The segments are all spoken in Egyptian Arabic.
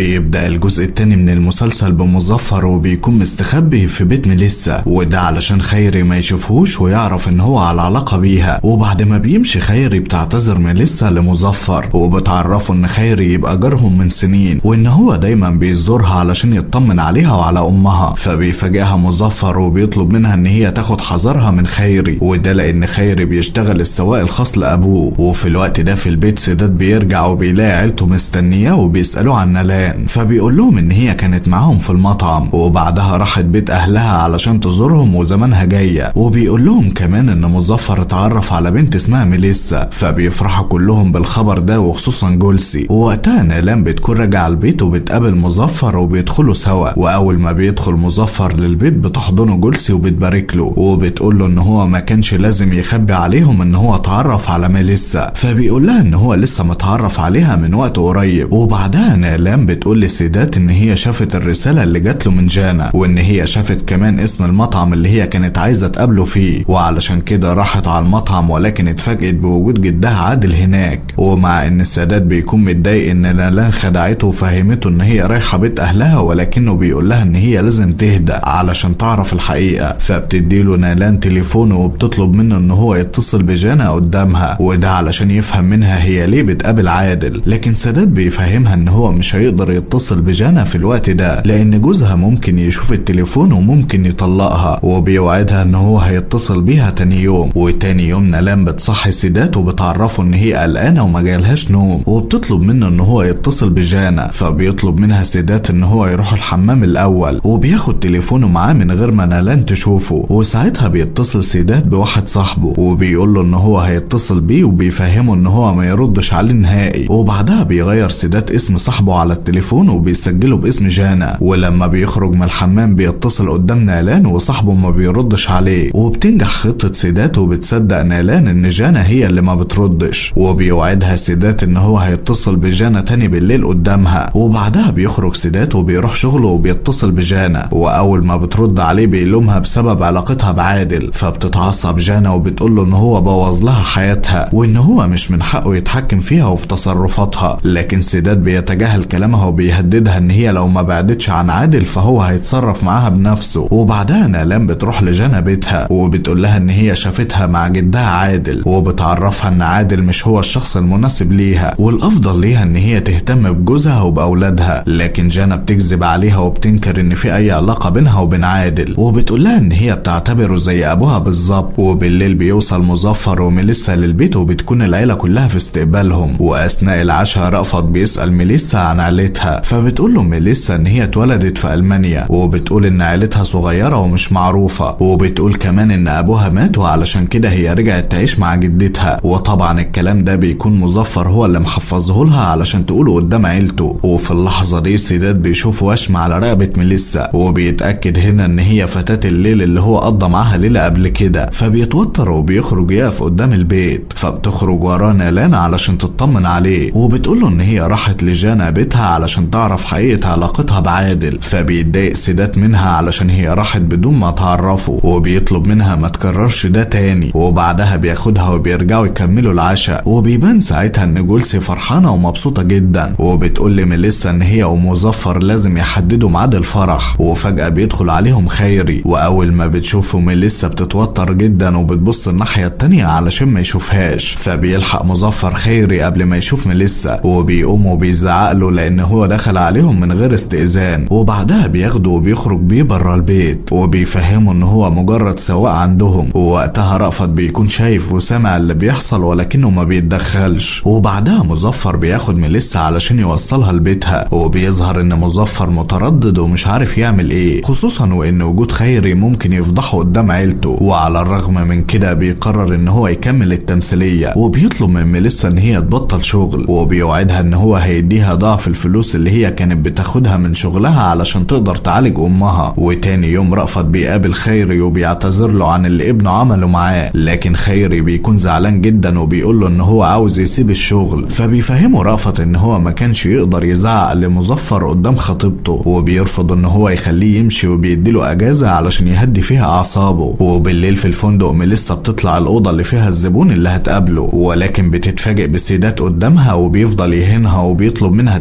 بيبدأ الجزء التاني من المسلسل بمظفر وبيكون مستخبي في بيت ميليسا وده علشان خيري ما يشوفهوش ويعرف ان هو على علاقة بيها وبعد ما بيمشي خيري بتعتذر ميليسا لمظفر وبتعرفه ان خيري يبقى جارهم من سنين وان هو دايما بيزورها علشان يطمن عليها وعلى امها فبيفاجئها مظفر وبيطلب منها ان هي تاخد حذرها من خيري وده لان خيري بيشتغل السواق الخاص لابوه وفي الوقت ده في البيت سداد بيرجع وبيلاقي عيلته مستنياه وبيسالوه عن نلان فبيقول لهم ان هي كانت معاهم في المطعم وبعدها راحت بيت اهلها علشان تزورهم وزمانها جايه وبيقول لهم كمان ان مظفر اتعرف على بنت اسمها ميليسا فبيفرحوا كلهم بالخبر ده وخصوصا جولسي ووقتها نيلان بتكون راجعه البيت وبتقابل مظفر وبيدخلوا سوا واول ما بيدخل مظفر للبيت بتحضنه جولسي وبتبارك له وبتقول له ان هو ما كانش لازم يخبي عليهم ان هو اتعرف على ميليسا فبيقول لها ان هو لسه متعرف عليها من وقت قريب وبعدها نيلان بتقول لسيدات ان هي شافت الرساله اللي جات له من جانا وان هي شافت كمان اسم المطعم اللي هي كانت عايزه تقابله فيه وعلشان كده راحت على المطعم ولكن اتفاجئت بوجود جدها عادل هناك ومع ان السادات بيكون متضايق ان نيلان خدعته وفهمته ان هي رايحه بيت اهلها ولكنه بيقول لها ان هي لازم تهدى علشان تعرف الحقيقه فبتديله نيلان تليفونه وبتطلب منه ان هو يتصل بجانا قدامها وده علشان يفهم منها هي ليه بتقابل عادل لكن سادات بيفهمها ان هو مش هيقدر يتصل بجانا في الوقت ده لان جوزها ممكن يشوف التليفون وممكن يطلقها وبيوعدها ان هو هيتصل بيها تاني يوم وتاني يوم نلام بتصحي سيدات وبتعرفه ان هي قلقانه وما جالهاش نوم وبتطلب منه ان هو يتصل بجانا فبيطلب منها سيدات ان هو يروح الحمام الاول وبياخد تليفونه معاه من غير ما نالان تشوفه وساعتها بيتصل سيدات بواحد صاحبه وبيقول له ان هو هيتصل بيه وبيفهمه ان هو ما يردش عليه نهائي وبعدها بيغير سيدات اسم صاحبه على التليفون وبيسجله باسم جانا ولما بيخرج من الحمام بيتصل قدام نالان وصاحبه ما بيردش عليه وبتنجح خطة سيدات وبتصدق نالان ان جانا هي اللي ما بتردش وبيوعدها سيدات ان هو هيتصل بجانا تاني بالليل قدامها وبعدها بيخرج سيدات وبيروح شغله وبيتصل بجانا واول ما بترد عليه بيلومها بسبب علاقتها بعادل فبتتعصب جانا وبتقول له ان هو بوظ لها حياتها وان هو مش من حقه يتحكم فيها وفي تصرفاتها لكن سيداد بيتجاهل كلامها وبيهددها ان هي لو ما بعدتش عن عادل فهو هيتصرف معاها بنفسه وبعدها نالان بتروح لجانا بيتها وبتقول لها ان هي شافتها مع جدها عادل وبتعرفها ان عادل مش هو الشخص المناسب ليها والافضل ليها ان هي تهتم بجوزها وباولادها لكن جانا بتكذب عليها وبتنكر ان في اي علاقه بينها وبين عادل وبتقول لها ان هي بتعتبره زي ابوها بالظبط وبالليل بيوصل مظفر وميليسا للبيت وبتكون العيله كلها في استقبالهم واثناء العشاء رأفت بيسال ميليسا عن عيلتها فبتقول له ميليسا ان هي اتولدت في المانيا وبتقول ان عيلتها صغيره ومش معروفه وبتقول كمان ان ابوها مات وعلشان كده هي رجعت تعيش مع جدتها وطبعا الكلام ده بيكون مظفر هو اللي محفظه لها علشان تقوله قدام عيلته وفي اللحظه دي سيداد بيشوف وشم على رقبه ميليسا وبيتاكد هنا ان هي فتاه الليل اللي هو قضى معاها ليله قبل كده فبيتوتر وبيخرج يقف قدام البيت فبتخرج وراه نالان علشان تطمن عليه وبتقول له ان هي راحت لجانا بيتها علشان تعرف حقيقه علاقتها بعادل فبيتضايق سيدات منها علشان هي راحت بدون ما تعرفه وبيطلب منها ما تكررش ده تاني وبعدها بياخدها وبيرجعوا يكملوا العشاء وبيبان ساعتها ان جولسي فرحانه ومبسوطه جدا وبتقول لميليسا ان هي ومظفر لازم يحددوا ميعاد الفرح وفجاه بيدخل عليهم خيري واول ما بتشوفه ميليسا بتتوتر جدا وبتبص الناحيه التانيه علشان ما يشوفهاش فبيلحق مظفر خيري قبل ما يشوف ميليسا وبيقوم وبيزعق له لان هو دخل عليهم من غير استئذان وبعدها بياخده وبيخرج بيه بره البيت وبيفهمه ان هو مجرد سواق عندهم ووقتها رأفت بيكون شايف وسامع اللي بيحصل ولكنه ما بيتدخلش وبعدها مظفر بياخد ميليسا علشان يوصلها لبيتها وبيظهر ان مظفر متردد ومش عارف يعمل ايه خصوصا وان وجود خيري ممكن يفضحه قدام عيلته وعلى الرغم من كده بيقرر ان هو يكمل التمثيليه وبيطلب من ميليسا ان هي تبطل شغل وبيوعدها ان هو هيديها ضعف الفلوس اللي هي كانت بتاخدها من شغلها علشان تقدر تعالج امها وتاني يوم رأفت بيقابل خيري وبيعتذر له عن اللي ابنه عمله معاه لكن خيري بيكون زعلان جدا وبيقول له ان هو عاوز يسيب الشغل فبيفهمه رأفت ان هو ما كانش يقدر يزعق لمظفر قدام خطيبته وبيرفض ان هو يخليه يمشي وبيديله اجازه علشان يهدي فيها اعصابه وبالليل في الفندق ميليسا بتطلع الاوضه اللي فيها الزبون اللي هتقابله ولكن بتتفاجئ بالسيدات قدامها وبيفضل يهينها وبيطلب منها تبعد عن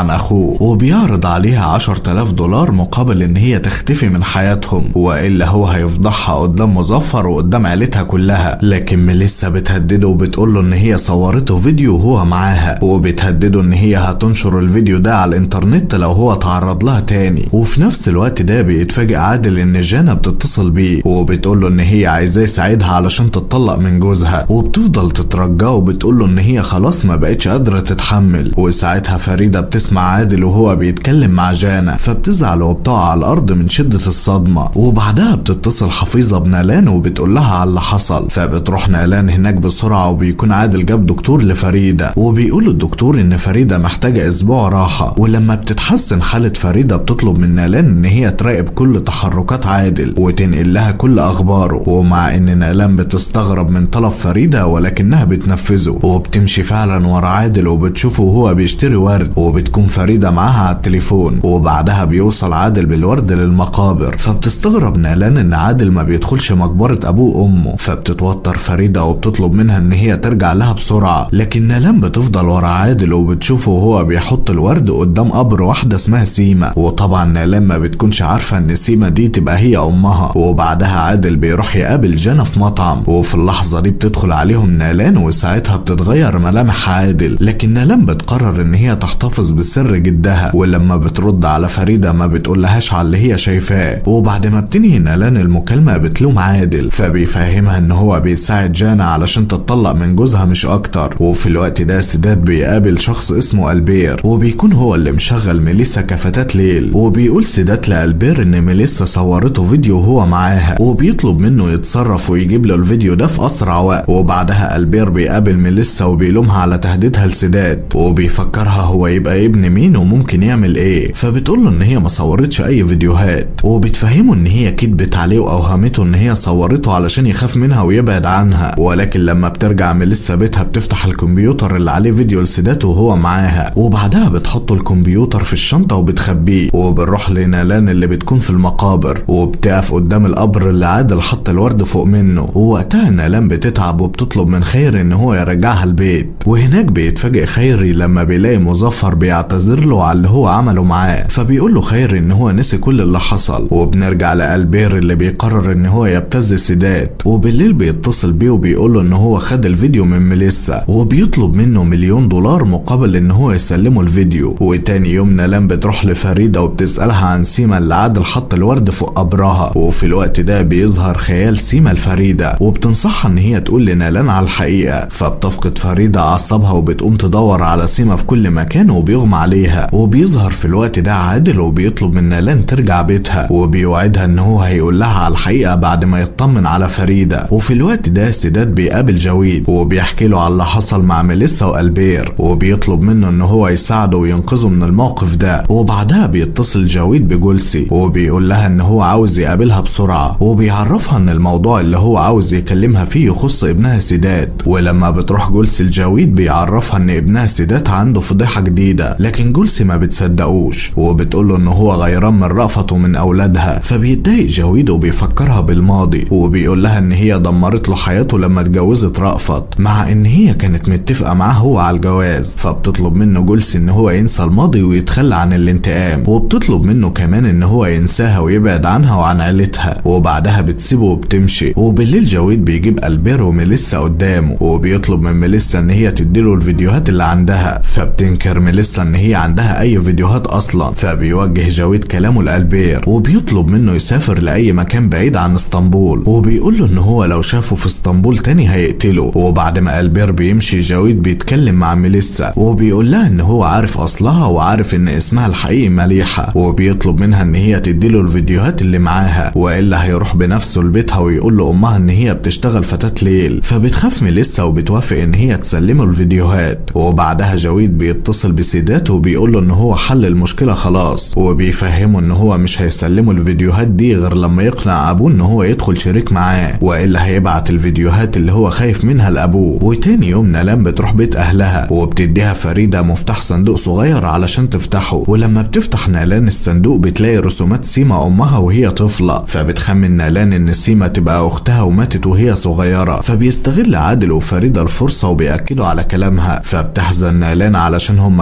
عن اخوه وبيعرض عليها 10000 دولار مقابل ان هي تختفي من حياتهم والا هو هيفضحها قدام مظفر وقدام عيلتها كلها لكن ميليسا بتهدده وبتقول له ان هي صورته فيديو وهو معاها وبتهدده ان هي هتنشر الفيديو ده على الانترنت لو هو تعرض لها تاني وفي نفس الوقت ده بيتفاجئ عادل ان جانا بتتصل بيه وبتقول له ان هي عايزاه يساعدها علشان تتطلق من جوزها وبتفضل تترجاه وبتقول له ان هي خلاص ما بقتش قادره تتحمل وساعتها فريده بتسمع عادل وهو بيتكلم مع جانا فبتزعل وبتقع على الارض من شده الصدمه وبعدها بتتصل حفيظه بنالان وبتقول لها على اللي حصل فبتروح نالان هناك بسرعه وبيكون عادل جاب دكتور لفريده وبيقول الدكتور ان فريده محتاجه اسبوع راحه ولما بتتحسن حاله فريده بتطلب من نالان ان هي تراقب كل تحركات عادل وتنقل لها كل اخباره ومع ان نالان بتستغرب من طلب فريده ولكنها بتنفذه وبتمشي فعلا ورا عادل وبتشوفه وهو بيشتري ورد وبتكون فريده معاها على التليفون وبعدها بيوصل عادل بالورد للمقابر فبتستغرب نالان ان عادل ما بيدخلش مقبره ابوه وامه فبتتوتر فريده وبتطلب منها ان هي ترجع لها بسرعه لكن نالان بتفضل ورا عادل وبتشوفه وهو بيحط الورد قدام قبر واحده اسمها سيما وطبعا نالان ما بتكونش عارفه ان سيما دي تبقى هي امها وبعدها عادل بيروح يقابل جانا في مطعم وفي اللحظه دي بتدخل عليهم نالان وساعتها بتتغير ملامح عادل لكن نالان بتقرر ان هي تحتفظ بسر جدها ولما بترد على فريده ما بتقولهاش على اللي هي شايفاه وبعد ما بتنهي نالان المكالمه بتلوم عادل فبيفهمها ان هو بيساعد جانا علشان تتطلق من جوزها مش اكتر وفي الوقت ده سداد بيقابل شخص اسمه البير وبيكون هو اللي مشغل ميليسا كفتاة ليل وبيقول سداد لالبير ان ميليسا صورته فيديو وهو معاها وبيطلب منه يتصرف ويجيب له الفيديو ده في اسرع وقت وبعدها البير بيقابل ميليسا وبيلومها على تهديدها لسداد وبيفكرها هو يبقى ابن مين وممكن يعمل ايه فبتقول له ان هي ما صورتش اي فيديوهات وبتفهمه ان هي كدبت عليه واوهمته ان هي صورته علشان يخاف منها ويبعد عنها ولكن لما بترجع ميليسا بيتها بتفتح الكمبيوتر اللي عليه فيديو لسدات وهو معاها وبعدها بتحط الكمبيوتر في الشنطة وبتخبيه وبنروح لنالان اللي بتكون في المقابر وبتقف قدام القبر اللي عادل حط الورد فوق منه ووقتها نالان بتتعب وبتطلب من خير ان هو يرجعها البيت وهناك بيتفاجئ خيري لما بيلاقي مظفر بيعتذر له على اللي هو عمله معاه فبيقول له خير ان هو نسي كل اللي حصل وبنرجع لالبير اللي بيقرر ان هو يبتز سدات وبالليل بيتصل بيه وبيقول له ان هو خد الفيديو من ميليسا وبيطلب منه مليون دولار مقابل ان هو يسلمه الفيديو وتاني يوم نالان بتروح لفريده وبتسالها عن سيما اللي عادل حط الورد فوق قبرها وفي الوقت ده بيظهر خيال سيما لفريده وبتنصحها ان هي تقول لنالان على الحقيقه فبتفقد فريده اعصابها وبتقوم تدور على سيما في كل مكان وبيغمى عليها وبيظهر في الوقت ده عادل وبيطلب من نالان ترجع بيتها وبيوعدها ان هو هيقول لها على الحقيقه بعد ما يطمن على فريده وفي الوقت ده سداد بيقابل جويد وبيحكي له على اللي حصل مع ميليسا والبير وبيطلب منه ان هو يساعده وينقذه من الموقف ده وبعدها بيتصل جويد بجولسي وبيقول لها ان هو عاوز يقابلها بسرعه وبيعرفها ان الموضوع اللي هو عاوز يكلمها فيه يخص ابنها سداد ولما بتروح جولسي لجويد بيعرفها ان ابنها سداد عنده فضيحه جديده لكن جولسي ما بتصدقوش وبتقول له ان هو غيران من رأفته من اولادها فبيتضايق جويد وبيفكرها بالماضي وبيقول لها ان هي دمرت له حياته لما اتجوزت رأفت مع ان هي كانت متفقه معاه هو على الجواز فبتطلب منه جولسي ان هو ينسى الماضي ويتخلى عن الانتقام وبتطلب منه كمان ان هو ينساها ويبعد عنها وعن عيلتها وبعدها بتسيبه وبتمشي وبالليل جويد بيجيب البير وميليسا قدامه وبيطلب من ميليسا ان هي تديله الفيديوهات اللي عندها فبتنكر ميليسا ان هي عندها اي فيديوهات اصلا فبيوجه جويد كلامه لالبير وبيطلب منه يسافر لاي مكان بعيد عن اسطنبول وبيقول له ان هو لو شافه في اسطنبول تاني هيقتله وبعد ما البير بيمشي جويد بيتكلم مع ميليسا وبيقول لها ان هو عارف اصلها وعارف ان اسمها الحقيقي مليحه وبيطلب منها ان هي تديله الفيديوهات اللي معاها والا هيروح بنفسه لبيتها ويقول لامها ان هي بتشتغل فتاه ليل فبتخاف ميليسا وبتوافق ان هي تسلمه الفيديوهات وبعدها جويد بيتصل بسيدات وبيقول له ان هو حل المشكله خلاص وبيفهمه ان هو مش هيسلمه الفيديوهات دي غير لما يقنع ابوه ان هو يدخل شريك معاه والا هيبعت الفيديوهات اللي هو خايف منها لابوه وتاني يوم نالان بتروح بيت اهلها وبتديها فريده مفتاح صندوق صغير علشان تفتحه ولما بتفتح نالان الصندوق بتلاقي رسومات سيما امها وهي طفله فبتخمن نالان ان سيما تبقى اختها وماتت وهي صغيره فبيستغل عادل وفريده الفرصه وبياكدوا على كلامها فبتحزن نالان علشان هم خبوا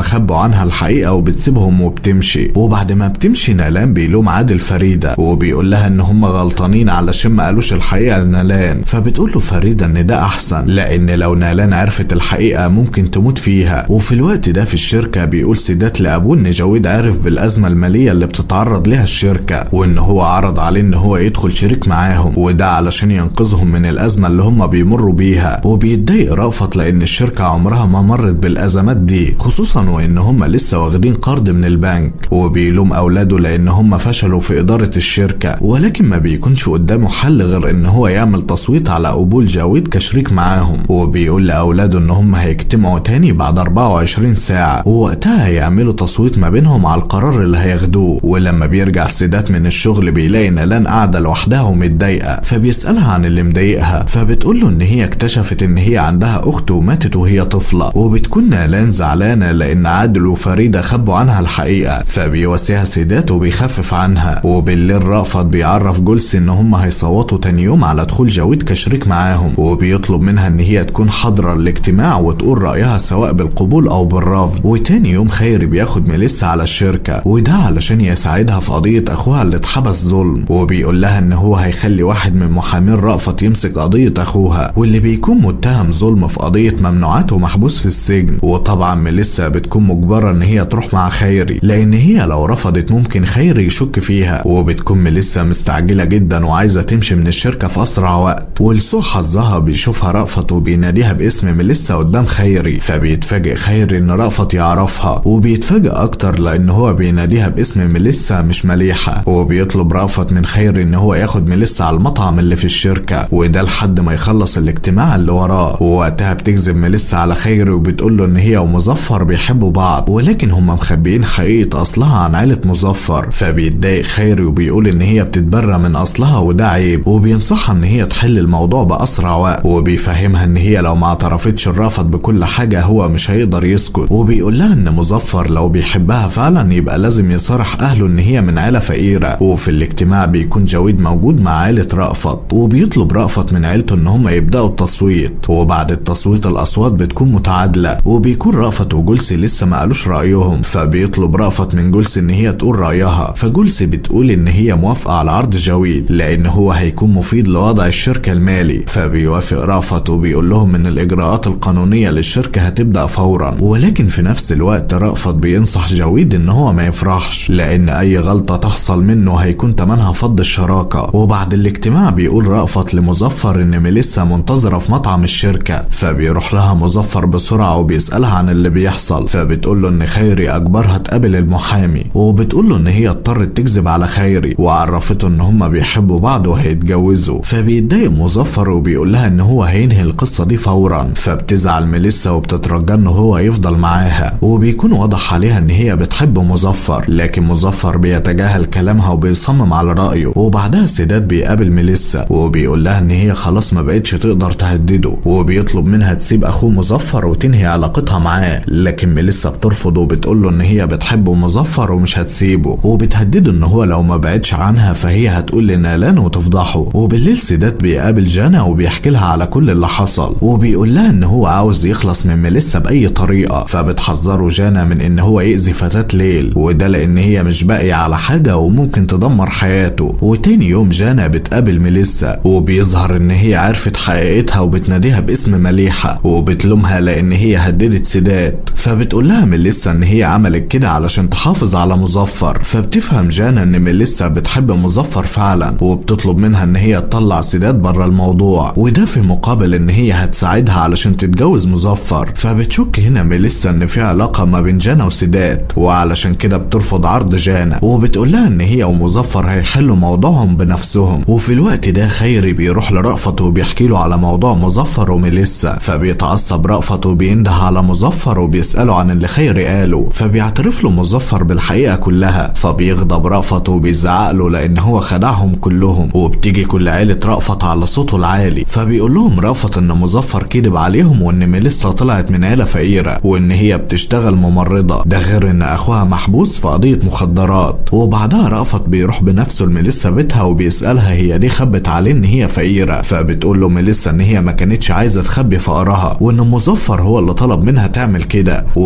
عنها الحقيقة وبتسيبهم وبتمشي وبعد ما بتمشي نالان بيلوم عادل فريدة وبيقول لها ان هم غلطانين علشان ما قالوش الحقيقة لنالان فبتقول له فريدة ان ده احسن لان لو نالان عرفت الحقيقة ممكن تموت فيها وفي الوقت ده في الشركة بيقول سيدات لابوه ان جويد عارف بالازمة المالية اللي بتتعرض لها الشركة وان هو عرض عليه ان هو يدخل شريك معاهم وده علشان ينقذهم من الازمة اللي هم بيمروا بيها وبيتضايق رأفت لان الشركة عمرها ما مرت بالازمات دي خصوصا وان هم لسه واخدين قرض من البنك وبيلوم اولاده لان هم فشلوا في ادارة الشركة ولكن ما بيكونش قدامه حل غير ان هو يعمل تصويت على قبول جاويد كشريك معاهم وبيقول لاولاده ان هم هيجتمعوا تاني بعد 24 ساعة ووقتها هيعملوا تصويت ما بينهم على القرار اللي هياخدوه ولما بيرجع سيدات من الشغل بيلاقي نالان قاعدة لوحدها ومتضايقة فبيسألها عن اللي مضايقها فبتقول له ان هي اكتشفت ان هي عندها اخت وماتت وهي طفلة وبتكون نالان زعلانة لان عادل وفريدة خبوا عنها الحقيقة فبيواسيها سيدات وبيخفف عنها وبالليل رأفت بيعرف جولسي ان هم هيصوتوا تاني يوم على دخول جاويد كشريك معاهم وبيطلب منها ان هي تكون حاضرة الاجتماع وتقول رأيها سواء بالقبول او بالرفض وتاني يوم خيري بياخد ميليسا على الشركة وده علشان يساعدها في قضية اخوها اللي اتحبس ظلم وبيقول لها ان هو هيخلي واحد من محامين رأفت يمسك قضية اخوها واللي بيكون متهم ظلم في قضية ممنوعات ومحبوس في السجن وطبعا ميليسا بتكون مجبرة ان هي تروح مع خيري لان هي لو رفضت ممكن خيري يشك فيها وبتكون ميليسا مستعجلة جدا وعايزة تمشي من الشركة في اسرع وقت ولسوء حظها بيشوفها رأفت وبيناديها باسم ميليسا قدام خيري فبيتفاجئ خيري ان رأفت يعرفها وبيتفاجئ اكتر لان هو بيناديها باسم ميليسا مش مليحة وبيطلب رأفت من خيري ان هو ياخد ميليسا على المطعم اللي في الشركة وده لحد ما يخلص الاجتماع اللي وراه ووقتها بتكذب ميليسا على خيري وبتقول له ان هي ومظفر بيحبوا بعض ولكن هم مخبيين حقيقة اصلها عن عيلة مظفر فبيتضايق خيري وبيقول ان هي بتتبرى من اصلها وده عيب وبينصحها ان هي تحل الموضوع باسرع وقت وبيفهمها ان هي لو ما اعترفتش الرافض بكل حاجة هو مش هيقدر يسكت وبيقول لها ان مظفر لو بيحبها فعلا يبقى لازم يصارح اهله ان هي من عيلة فقيرة وفي الاجتماع بيكون جويد موجود مع عيلة رأفت وبيطلب رأفت من عيلته ان هم يبدأوا التصويت وبعد التصويت الاصوات بتكون متعادلة وبيكون رأفت وجولسي لسه ما قالوش رأيهم فبيطلب رأفت من جولسي ان هي تقول رأيها فجولسي بتقول ان هي موافقة على عرض جويد لان هو هيكون مفيد لوضع الشركة المالي فبيوافق رأفت وبيقول لهم ان الاجراءات القانونية للشركة هتبدأ فورا ولكن في نفس الوقت رأفت بينصح جويد ان هو ما يفرحش لان اي غلطة تحصل منه هيكون تمنها فض الشراكة وبعد الاجتماع بيقول رأفت لمظفر ان ميليسا منتظرة في مطعم الشركة فبيروح لها مظفر بسرعة وبيسألها عن اللي بيحصل فبتقول له ان خيري اجبرها تقابل المحامي وبتقول له ان هي اضطرت تكذب على خيري وعرفته ان هما بيحبوا بعض وهيتجوزوا فبيتضايق مظفر وبيقول لها ان هو هينهي القصة دي فورا فبتزعل ميليسا وبتترجى ان هو يفضل معاها وبيكون واضح عليها ان هي بتحب مظفر لكن مظفر بيتجاهل كلامها وبيصمم على رأيه وبعدها سيدات بيقابل ميليسا وبيقول لها ان هي خلاص ما بقتش تقدر تهدده وبيطلب منها تسيب اخوه مظفر وتنهي علاقتها معاه لكن ميليسا بترفض وبتقول له ان هي بتحب مظفر ومش هتسيبه وبتهدده ان هو لو ما بعدش عنها فهي هتقول لنالان وتفضحه وبالليل سيدات بيقابل جانا وبيحكي لها على كل اللي حصل وبيقول لها ان هو عاوز يخلص من ميليسا باي طريقه فبتحذره جانا من ان هو يأذي فتاة ليل وده لان هي مش باقيه على حاجه وممكن تدمر حياته وتاني يوم جانا بتقابل ميليسا وبيظهر ان هي عرفت حقيقتها وبتناديها باسم مليحه وبتلومها لان هي هددت سيدات فبتقول لها ميليسا ان هي عملت كده علشان تحافظ على مظفر فبتفهم جانا ان ميليسا بتحب مظفر فعلا وبتطلب منها ان هي تطلع سيدات بره الموضوع وده في مقابل ان هي هتساعدها علشان تتجوز مظفر فبتشك هنا ميليسا ان في علاقه ما بين جانا وسيدات وعلشان كده بترفض عرض جانا وبتقول لها ان هي ومظفر هيحلوا موضوعهم بنفسهم وفي الوقت ده خيري بيروح لرأفت وبيحكي له على موضوع مظفر وميليسا فبيتعصب رأفت وبينده على مظفر وبيسأله عن اللي خيري قاله فبيعترف له مظفر بالحقيقة كلها فبيغضب رأفت وبيزعق له لأن هو خدعهم كلهم وبتيجي كل عيلة رأفت على صوته العالي فبيقول لهم رأفت إن مظفر كذب عليهم وإن ميليسا طلعت من عيلة فقيرة وإن هي بتشتغل ممرضة ده غير إن أخوها محبوس في قضية مخدرات وبعدها رأفت بيروح بنفسه لميليسا بيتها وبيسألها هي ليه خبت عليه إن هي فقيرة فبتقول له ميليسا إن هي ما كانتش عايزة تخبي فقرها وإن مظفر هو اللي طلب منها تعمل كده وبتفهم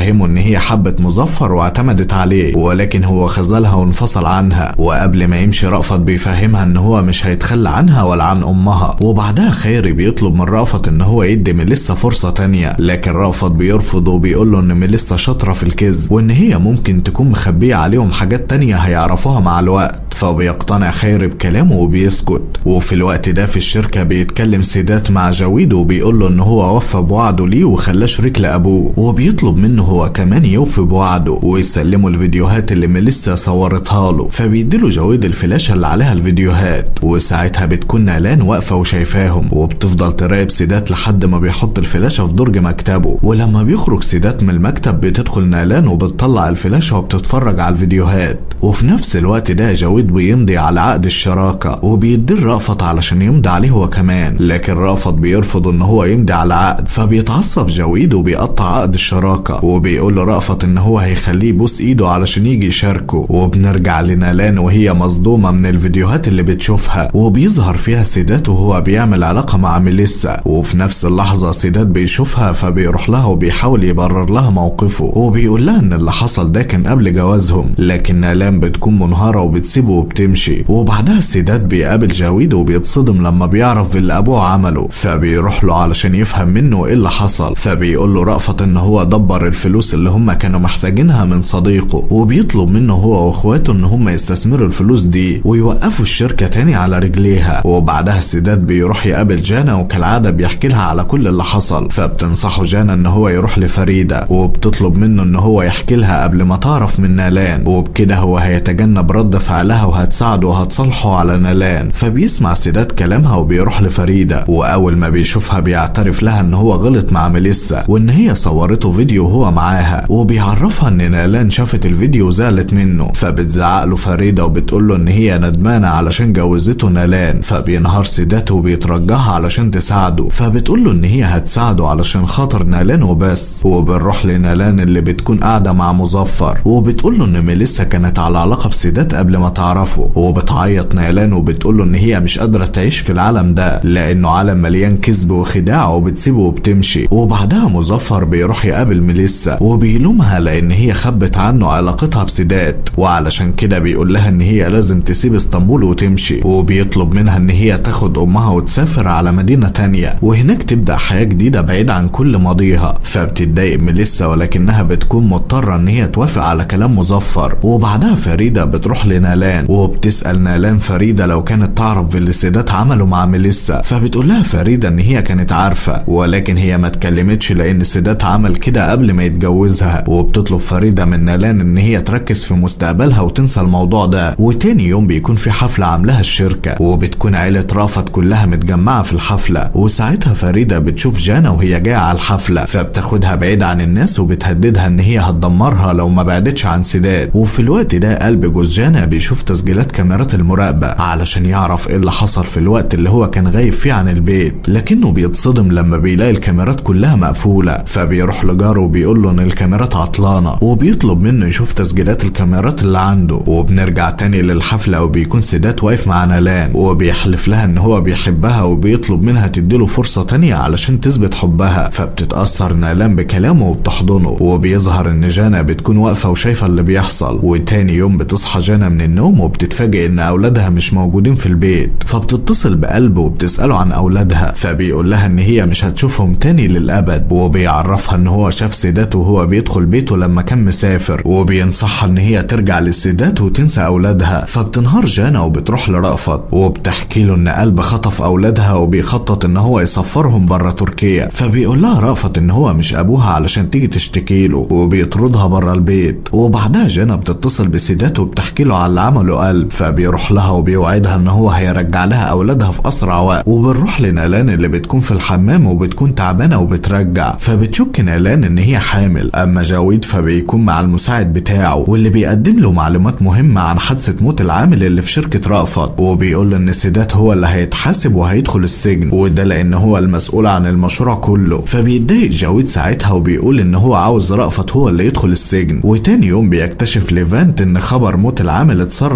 وبتفهمه ان هي حبت مظفر واعتمدت عليه ولكن هو خذلها وانفصل عنها وقبل ما يمشي رأفت بيفهمها ان هو مش هيتخلى عنها ولا عن امها وبعدها خيري بيطلب من رأفت ان هو يدي ميليسا فرصة تانية لكن رأفت بيرفض وبيقول له ان ميليسا شاطرة في الكذب وان هي ممكن تكون مخبية عليهم حاجات تانية هيعرفوها مع الوقت فبيقتنع خير بكلامه وبيسكت وفي الوقت ده في الشركة بيتكلم سيدات مع جويد وبيقول له ان هو وفى بوعده ليه وخلاه شريك لابوه وبيطلب منه هو كمان يوفي بوعده ويسلمه الفيديوهات اللي ميليسا صورتها له فبيديله جويد الفلاشة اللي عليها الفيديوهات وساعتها بتكون نالان واقفة وشايفاهم وبتفضل تراقب سيدات لحد ما بيحط الفلاشة في درج مكتبه ولما بيخرج سيدات من المكتب بتدخل نالان وبتطلع الفلاشة وبتتفرج على الفيديوهات وفي نفس الوقت ده جويد بيمضي على عقد الشراكة وبيديه رأفت علشان يمضي عليه هو كمان لكن رأفت بيرفض ان هو يمضي على عقد فبيتعصب جويد وبيقطع عقد الشراكة وبيقول له رأفت ان هو هيخليه يبوس ايده علشان يجي يشاركه وبنرجع لنالان وهي مصدومة من الفيديوهات اللي بتشوفها وبيظهر فيها سيدات وهو بيعمل علاقة مع ميليسا وفي نفس اللحظة سيدات بيشوفها فبيروح لها وبيحاول يبرر لها موقفه وبيقول لها ان اللي حصل ده كان قبل جوازهم لكن نالان بتكون منهارة وبتسيبه وبتمشي وبعدها السيدات بيقابل جاويد وبيتصدم لما بيعرف باللي ابوه عمله فبيروح له علشان يفهم منه ايه اللي حصل فبيقول له رأفت ان هو دبر الفلوس اللي هم كانوا محتاجينها من صديقه وبيطلب منه هو واخواته ان هم يستثمروا الفلوس دي ويوقفوا الشركة تاني على رجليها وبعدها السيدات بيروح يقابل جانا وكالعادة بيحكي لها على كل اللي حصل فبتنصحه جانا ان هو يروح لفريدة وبتطلب منه ان هو يحكي لها قبل ما تعرف من نالان وبكده هو هيتجنب رد فعلها وهتساعده وهتصالحه على نالان فبيسمع سيدات كلامها وبيروح لفريدة وأول ما بيشوفها بيعترف لها إن هو غلط مع ميليسا وإن هي صورته فيديو وهو معاها وبيعرفها إن نالان شافت الفيديو وزعلت منه فبتزعق له فريدة وبتقول له إن هي ندمانة علشان جوزته نالان فبينهار سيداته وبيترجاها علشان تساعده فبتقول له إن هي هتساعده علشان خاطر نالان وبس وبنروح لنالان اللي بتكون قاعدة مع مظفر وبتقول له إن ميليسا كانت على علاقة بسيدات قبل ما تعرفه وبتعيط نيلان وبتقول له ان هي مش قادره تعيش في العالم ده لانه عالم مليان كذب وخداع وبتسيبه وبتمشي وبعدها مظفر بيروح يقابل ميليسا وبيلومها لان هي خبت عنه علاقتها بسيدات وعلشان كده بيقول لها ان هي لازم تسيب اسطنبول وتمشي وبيطلب منها ان هي تاخد امها وتسافر على مدينه تانية وهناك تبدا حياه جديده بعيد عن كل ماضيها فبتتضايق ميليسا ولكنها بتكون مضطره ان هي توافق على كلام مظفر وبعدها فريده بتروح لنالان وبتسال نالان فريده لو كانت تعرف باللي السيدات عملوا مع ميليسا فبتقول لها فريده ان هي كانت عارفه ولكن هي ما اتكلمتش لان السيدات عمل كده قبل ما يتجوزها وبتطلب فريده من نالان ان هي تركز في مستقبلها وتنسى الموضوع ده وتاني يوم بيكون في حفله عاملاها الشركه وبتكون عيله رافت كلها متجمعه في الحفله وساعتها فريده بتشوف جانا وهي جايه على الحفله فبتاخدها بعيد عن الناس وبتهددها ان هي هتدمرها لو ما بعدتش عن سيدات وفي الوقت ده قلب جوز جانا بيشوف تسجيلات كاميرات المراقبه علشان يعرف ايه اللي حصل في الوقت اللي هو كان غايب فيه عن البيت لكنه بيتصدم لما بيلاقي الكاميرات كلها مقفوله فبيروح لجاره وبيقول له ان الكاميرات عطلانه وبيطلب منه يشوف تسجيلات الكاميرات اللي عنده وبنرجع تاني للحفله وبيكون سيدات واقف مع نالان وبيحلف لها ان هو بيحبها وبيطلب منها تديله فرصه تانية علشان تثبت حبها فبتتاثر نالان بكلامه وبتحضنه وبيظهر ان جانا بتكون واقفه وشايفه اللي بيحصل وتاني يوم بتصحى جانا من النوم وبتتفاجئ ان اولادها مش موجودين في البيت فبتتصل بقلبه وبتساله عن اولادها فبيقول لها ان هي مش هتشوفهم تاني للابد وبيعرفها ان هو شاف سيداته وهو بيدخل بيته لما كان مسافر وبينصحها ان هي ترجع للسيدات وتنسى اولادها فبتنهار جانا وبتروح لرأفت وبتحكي له ان قلب خطف اولادها وبيخطط ان هو يسفرهم بره تركيا فبيقول لها رأفت ان هو مش ابوها علشان تيجي تشتكي له وبيطردها بره البيت وبعدها جانا بتتصل بسيداته وبتحكي له على اللي عمله قلب فبيروح لها وبيوعدها ان هو هيرجع لها اولادها في اسرع وقت وبنروح لنالان اللي بتكون في الحمام وبتكون تعبانه وبترجع فبتشك نالان ان هي حامل اما جاويد فبيكون مع المساعد بتاعه واللي بيقدم له معلومات مهمه عن حادثه موت العامل اللي في شركه رأفت وبيقول له ان سيدات هو اللي هيتحاسب وهيدخل السجن وده لان هو المسؤول عن المشروع كله فبيتضايق جاويد ساعتها وبيقول ان هو عاوز رأفت هو اللي يدخل السجن وتاني يوم بيكتشف ليفانت ان خبر موت العامل اتسرب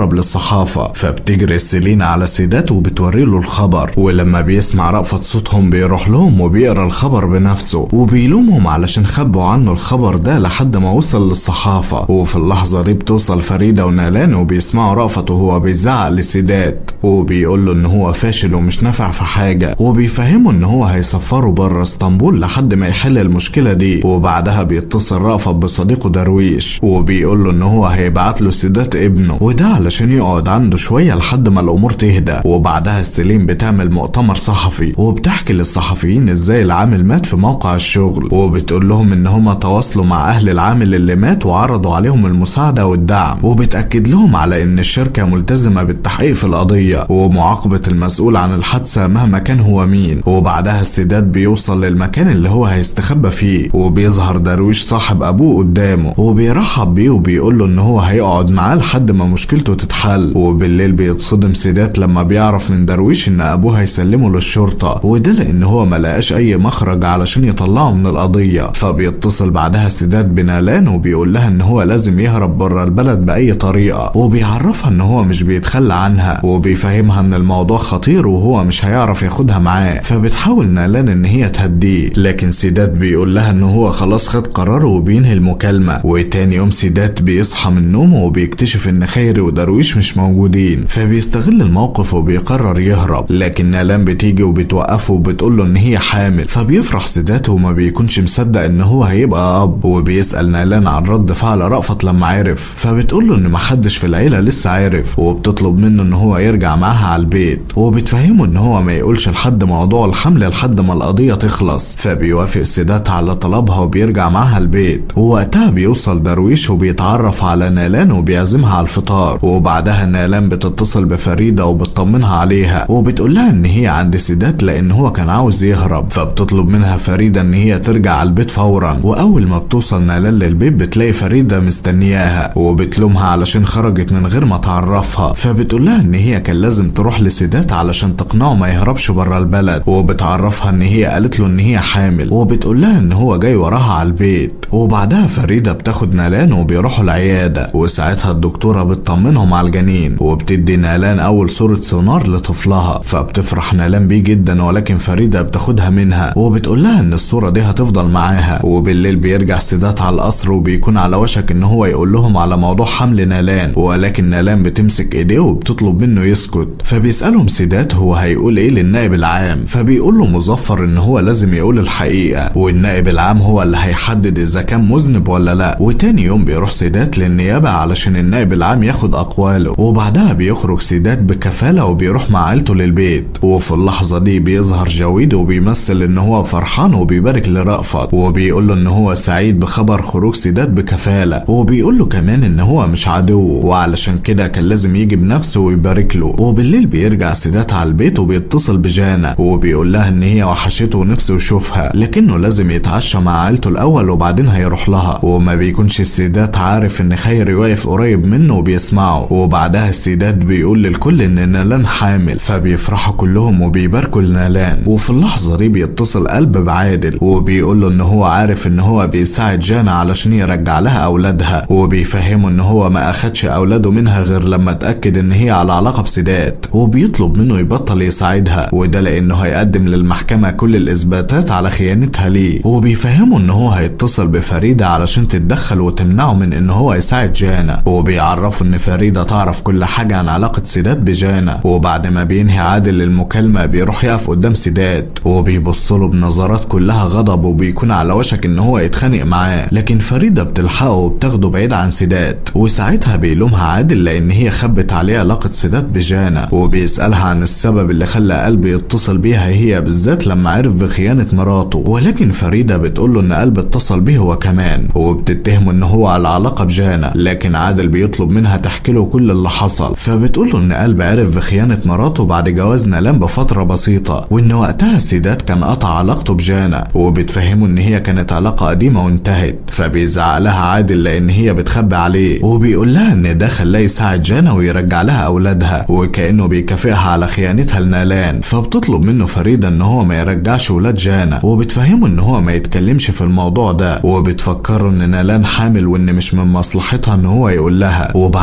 بيتسرب للصحافة فبتجري سيلين على سيدات وبتوري له الخبر ولما بيسمع رأفت صوتهم بيروح لهم وبيقرا الخبر بنفسه وبيلومهم علشان خبوا عنه الخبر ده لحد ما وصل للصحافة وفي اللحظة دي بتوصل فريدة ونالان وبيسمعوا رأفت وهو بيزعق لسيدات وبيقول له ان هو فاشل ومش نافع في حاجة وبيفهمه ان هو هيسفره بره اسطنبول لحد ما يحل المشكلة دي وبعدها بيتصل رأفت بصديقه درويش وبيقول له ان هو هيبعت له سيدات ابنه وده علشان يقعد عنده شوية لحد ما الامور تهدى وبعدها سليم بتعمل مؤتمر صحفي وبتحكي للصحفيين ازاي العامل مات في موقع الشغل وبتقول لهم ان هما تواصلوا مع اهل العامل اللي مات وعرضوا عليهم المساعدة والدعم وبتأكد لهم على ان الشركة ملتزمة بالتحقيق في القضية ومعاقبة المسؤول عن الحادثة مهما كان هو مين وبعدها السداد بيوصل للمكان اللي هو هيستخبى فيه وبيظهر درويش صاحب ابوه قدامه وبيرحب بيه وبيقول له ان هو هيقعد معاه لحد ما مشكلته تتحل وبالليل بيتصدم سيدات لما بيعرف من درويش ان ابوه هيسلمه للشرطة وده لان هو ملقاش اي مخرج علشان يطلعه من القضية فبيتصل بعدها سيدات بنالان وبيقول لها ان هو لازم يهرب بره البلد باي طريقة وبيعرفها ان هو مش بيتخلى عنها وبيفهمها ان الموضوع خطير وهو مش هيعرف ياخدها معاه فبتحاول نالان ان هي تهديه لكن سيدات بيقول لها ان هو خلاص خد قراره وبينهي المكالمة وتاني يوم سيدات بيصحى من نومه وبيكتشف ان خيري ودرويش مش موجودين فبيستغل الموقف وبيقرر يهرب لكن نالان بتيجي وبتوقفه وبتقول له ان هي حامل فبيفرح سيدات وما بيكونش مصدق ان هو هيبقى اب وبيسأل نالان عن رد فعل رأفت لما عرف فبتقول له ان محدش في العيلة لسه عارف وبتطلب منه ان هو يرجع معاها على البيت وبتفهمه ان هو ما يقولش لحد موضوع الحمل لحد ما القضية تخلص فبيوافق سيدات على طلبها وبيرجع معاها البيت ووقتها بيوصل درويش وبيتعرف على نالان وبيعزمها على الفطار وبعدها نالان بتتصل بفريدة وبتطمنها عليها وبتقول لها ان هي عند سيدات لان هو كان عاوز يهرب فبتطلب منها فريدة ان هي ترجع على البيت فورا واول ما بتوصل نالان للبيت بتلاقي فريدة مستنياها وبتلومها علشان خرجت من غير ما تعرفها فبتقول لها ان هي كان لازم تروح لسيدات علشان تقنعه ما يهربش بره البلد وبتعرفها ان هي قالت له ان هي حامل وبتقول لها ان هو جاي وراها على البيت وبعدها فريدة بتاخد نالان وبيروحوا العيادة وساعتها الدكتورة بتطمنهم على الجنين وبتدي نالان أول صورة سونار لطفلها فبتفرح نالان بيه جدا ولكن فريدة بتاخدها منها وبتقول لها إن الصورة دي هتفضل معاها وبالليل بيرجع سيدات على القصر وبيكون على وشك إن هو يقول لهم على موضوع حمل نالان ولكن نالان بتمسك إيديه وبتطلب منه يسكت فبيسألهم سيدات هو هيقول إيه للنائب العام فبيقول له مظفر إن هو لازم يقول الحقيقة والنائب العام هو اللي هيحدد إذا كان مذنب ولا لا وتاني يوم بيروح سيدات للنيابة علشان النائب العام ياخد أقواله وبعدها بيخرج سيدات بكفالة وبيروح مع عيلته للبيت وفي اللحظة دي بيظهر جويد وبيمثل إن هو فرحان وبيبارك لرأفت وبيقول له إن هو سعيد بخبر خروج سيدات بكفالة وبيقول له كمان إن هو مش عدو وعلشان كده كان لازم يجي بنفسه ويبارك له وبالليل بيرجع سيدات على البيت وبيتصل بجانا وبيقول لها إن هي وحشته ونفسه يشوفها لكنه لازم يتعشى مع عيلته الأول وبعدين هيروح لها وما بيكونش السيدات عارف ان خيري واقف قريب منه وبيسمعه وبعدها السيدات بيقول للكل ان نالان حامل فبيفرحوا كلهم وبيباركوا لنالان وفي اللحظة دي بيتصل قلب بعادل وبيقول له ان هو عارف ان هو بيساعد جانا علشان يرجع لها اولادها وبيفهمه ان هو ما اخدش اولاده منها غير لما اتاكد ان هي على علاقة بسيدات وبيطلب منه يبطل يساعدها وده لانه هيقدم للمحكمة كل الاثباتات على خيانتها ليه وبيفهمه ان هو هيتصل بفريدة علشان تتدخل وتمنعه من ان هو يساعد جانا وبيعرفوا ان فريدة تعرف كل حاجة عن علاقة سيدات بجانا وبعد ما بينهي عادل المكالمة بيروح يقف قدام سيدات وبيبص له بنظرات كلها غضب وبيكون على وشك ان هو يتخانق معاه لكن فريدة بتلحقه وبتاخده بعيد عن سيدات وساعتها بيلومها عادل لان هي خبت عليه علاقة سيدات بجانا وبيسألها عن السبب اللي خلى قلبي يتصل بيها هي بالذات لما عرف بخيانة مراته ولكن فريدة بتقول له ان قلب اتصل بيه هو كمان وبتتهمه ان هو على علاقة بجانا لكن عادل بيطلب منها تحكي له كل اللي حصل فبتقول له ان قلب عرف بخيانة مراته بعد جواز نالان بفترة بسيطة وان وقتها سيدات كان قطع علاقته بجانا وبتفهمه ان هي كانت علاقة قديمة وانتهت فبيزعق لها عادل لان هي بتخبي عليه وبيقول لها ان ده خلاه يساعد جانا ويرجع لها اولادها وكانه بيكافئها على خيانتها لنالان فبتطلب منه فريدة ان هو ما يرجعش ولاد جانا وبتفهمه ان هو ما يتكلمش في الموضوع ده وبتفكره ان نالان حامل وان مش من مصلحتها ان هو يقول لها وبعدها بتبقى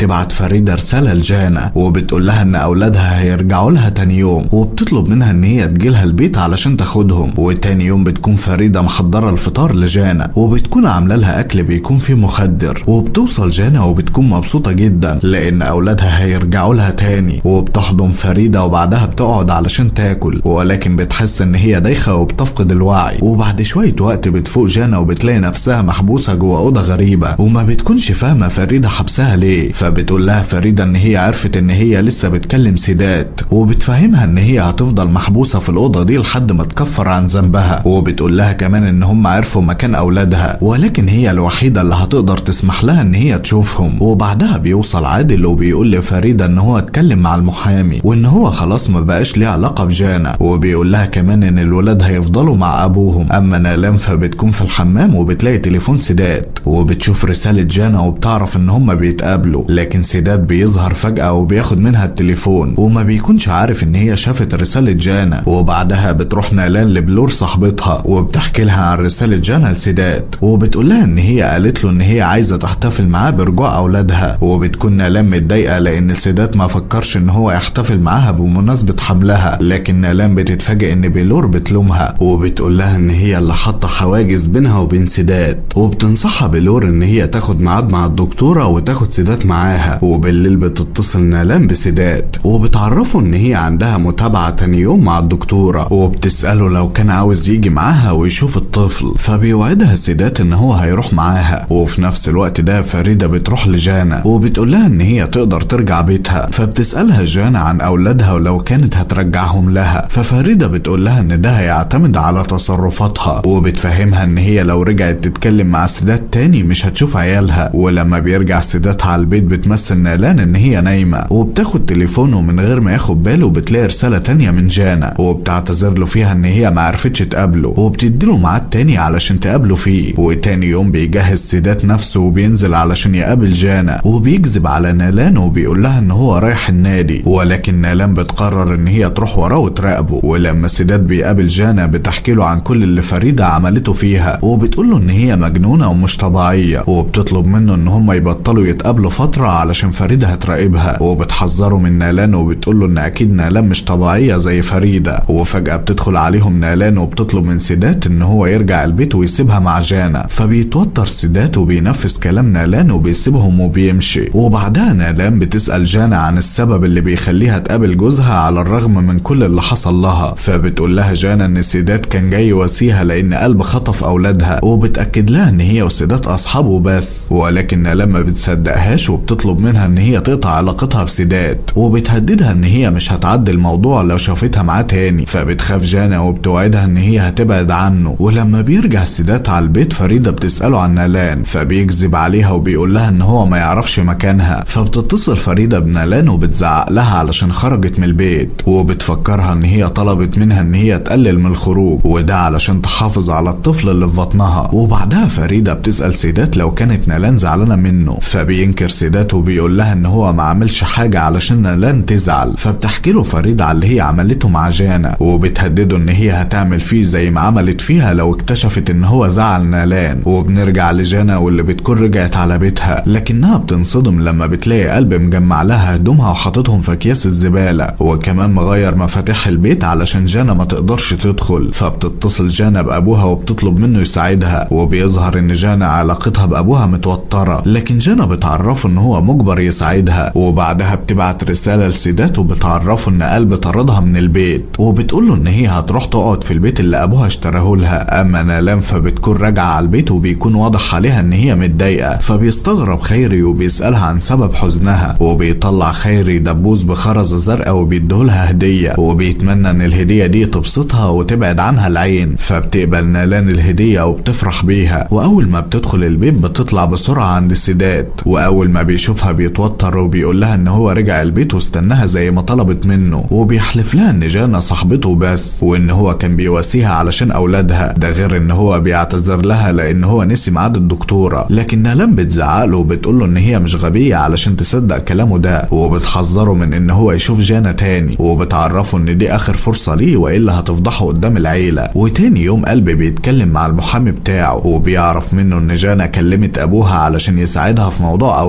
وبتبعت فريدة رسالة لجانا وبتقول لها ان اولادها هيرجعوا لها تاني يوم وبتطلب منها ان هي تجيلها البيت علشان تاخدهم وتاني يوم بتكون فريدة محضرة الفطار لجانا وبتكون عاملة لها اكل بيكون فيه مخدر وبتوصل جانا وبتكون مبسوطة جدا لان اولادها هيرجعوا لها تاني وبتحضن فريدة وبعدها بتقعد علشان تاكل ولكن بتحس ان هي دايخة وبتفقد الوعي وبعد شوية وقت بتفوق جانا وبتلاقي نفسها محبوسة جوه أوضة غريبة وما بتكونش فاهمة فريدة حبسها ليه فبتقول لها فريدة ان هي عرفت ان هي لسه بتكلم سيدات وبتفهمها ان هي هتفضل محبوسة في الأوضة دي لحد ما تكفر عن ذنبها وبتقول لها كمان ان هم عرفوا مكان أولادها ولكن هي الوحيدة اللي هتقدر تسمح لها ان هي تشوفهم وبعدها بيوصل عادل وبيقول لفريدة ان هو اتكلم مع المحامي وان هو خلاص ما بقاش ليه علاقة بجانا وبيقول لها كمان ان الولاد هيفضلوا مع ابوهم اما نالام فبتكون في الحمام وبتلاقي تليفون سيدات وبتشوف رسالة جانا وبتعرف ان هما بيتقابلوا لكن سيدات بيظهر فجأة وبياخد منها التليفون وما بيكونش عارف ان هي شافت رسالة جانا وبعدها بتروح نالان لبلور صاحبتها وبتحكي لها عن رسالة جانا لسيدات وبتقول لها ان هي قالت له ان هي عايزة تحتفل معاه برجوع اولادها وبتكون نالان متضايقة لان سيدات ما فكرش ان هو يحتفل معاها بمناسبة حملها لكن نالان بتتفاجئ ان بيلور بتلومها وبتقول لها ان هي اللي حاطة حواجز بينها وبين سيدات وبتنصحها بلور ان هي تاخد ميعاد مع الدكتورة وتاخد سيدات معاها وبالليل بتتصل نالان بسيدات وبتعرفه ان هي عندها متابعة تاني يوم مع الدكتورة وبتسأله لو كان عاوز يجي معاها ويشوف الطفل فبيوعدها سيدات ان هو هيروح معاها وفي نفس الوقت ده فريدة بتروح لجانا وبتقول لها ان هي تقدر ترجع بيتها فبتسألها جانا عن اولادها ولو كانت هترجعهم لها ففريدة بتقول لها ان ده هيعتمد على تصرفاتها وبتفهمها ان هي لو رجعت تتكلم مع سيدات تاني مش هتشوف عيالها ولما بيرجع سيدات على البيت بتمثل نالان ان هي نايمة وبتاخد تليفونه من غير ما ياخد باله بتلاقي رسالة تانية من جانا وبتعتذر له فيها ان هي ما عرفتش تقابله وبتديله ميعاد تاني علشان تقابله فيه وتاني يوم بيجهز سيدات نفسه وبينزل علشان يقابل جانا وبيكذب على نالان وبيقول لها ان هو رايح النادي ولكن نالان بتقرر ان هي تروح وراه وتراقبه ولما سيدات بيقابل جانا بتحكي له عن كل اللي فريدة عملته فيها وبتقول له ان هي مجنونة ومش طبيعية وبتطلب منه ان هم يبطلوا يتقابلوا فترة علشان فريدة هتراقبها وبتحذره من نالان وبتقول له ان اكيد نالان مش طبيعية زي فريدة وفجأة بتدخل عليهم نالان وبتطلب من سيدات ان هو يرجع البيت ويسيبها مع جانا فبيتوتر سيدات وبينفذ كلام نالان وبيسيبهم وبيمشي وبعدها نالان بتسأل جانا عن السبب اللي بيخليها تقابل جوزها على الرغم من كل اللي حصل لها فبتقول لها جانا ان سيدات كان جاي يواسيها لان قلب خطف اولادها وبتاكد لها ان هي وسيدات اصحابه بس ولكن نالان ما بتصدقهاش وبتطلب منها ان هي تقطع علاقتها بسيدات وبتهددها ان هي مش هتعدي الموضوع لو شافتها معاه تاني فبتخاف جانا وبتوعدها ان هي هتبعد عنه ولما بيرجع سيدات على البيت فريده بتساله عن نالان فبيكذب عليها وبيقول لها ان هو ما يعرفش مكانها فبتتصل فريده بنالان وبتزعق لها علشان خرجت من البيت وبتفكرها ان هي طلبت منها ان هي تقلل من الخروج وده علشان تحافظ على الطفل اللي في بطنها وبعدها فريده بتسال سيدات لو كانت نالان زعلانه منه فبينكر سيدات وبيقول لها ان هو ما عملش حاجه علشان نالان تزعل فبتحكي له فريده على اللي هي عملته مع جانا وبتهدده ان هي هتعمل فيه زي ما عملت فيها لو اكتشفت ان هو زعل نالان وبنرجع لجانا واللي بتكون رجعت على بيتها لكنها بتنصدم لما بتلاقي قلب مجمع لها هدومها وحاططهم في اكياس الزباله وكمان مغير مفاتيح البيت علشان جانا ما تقدرش تدخل فبتتصل جانا بابوها وبتطلب منه يساعدها وبيظهر ان جانا علاقتها بابوها متوتره لكن جانا بتعرفه ان هو مجبر يساعدها وبعدها بتبعت رساله لسيدات وبتعرفه ان قلب طردها من البيت وبتقول له ان هي هتروح تقعد في البيت اللي ابوها اشتراه لها اما نالان فبتكون راجعه على البيت وبيكون واضح عليها ان هي متضايقه فبيستغرب خيري وبيسالها عن سبب حزنها وبيطلع خيري دبوس بخرزه زرقاء وبيديهولها هديه وبيتمنى ان الهديه دي تبسطها وتبعد عنها العين فبتقبل نالان الهديه وبتفرح بيها واول ما بتدخل البيت بتطلع بسرعه عند سيدات واول ما بيشوفها بيتوتر وبيقول لها ان هو رجع البيت واستناها زي ما طلبت منه وبيحلف لها ان جانا صاحبته بس وان هو كان بيواسيها علشان اولادها ده غير ان هو بيعتذر لها لان هو نسي ميعاد الدكتوره لكن نالان بتزعق له وبتقول له ان هي مش غبيه علشان تصدق كلامه ده وبتحذره من ان هو يشوف جانا تاني وبتعرفه ان دي اخر فرصه ليه والا هتفضحه قدام العيله وتاني يوم قلبي بيتكلم مع المحامي بتاعه وبيعرف منه ان جانا كلمت ابوها علشان يساعدها في موضوع اولادها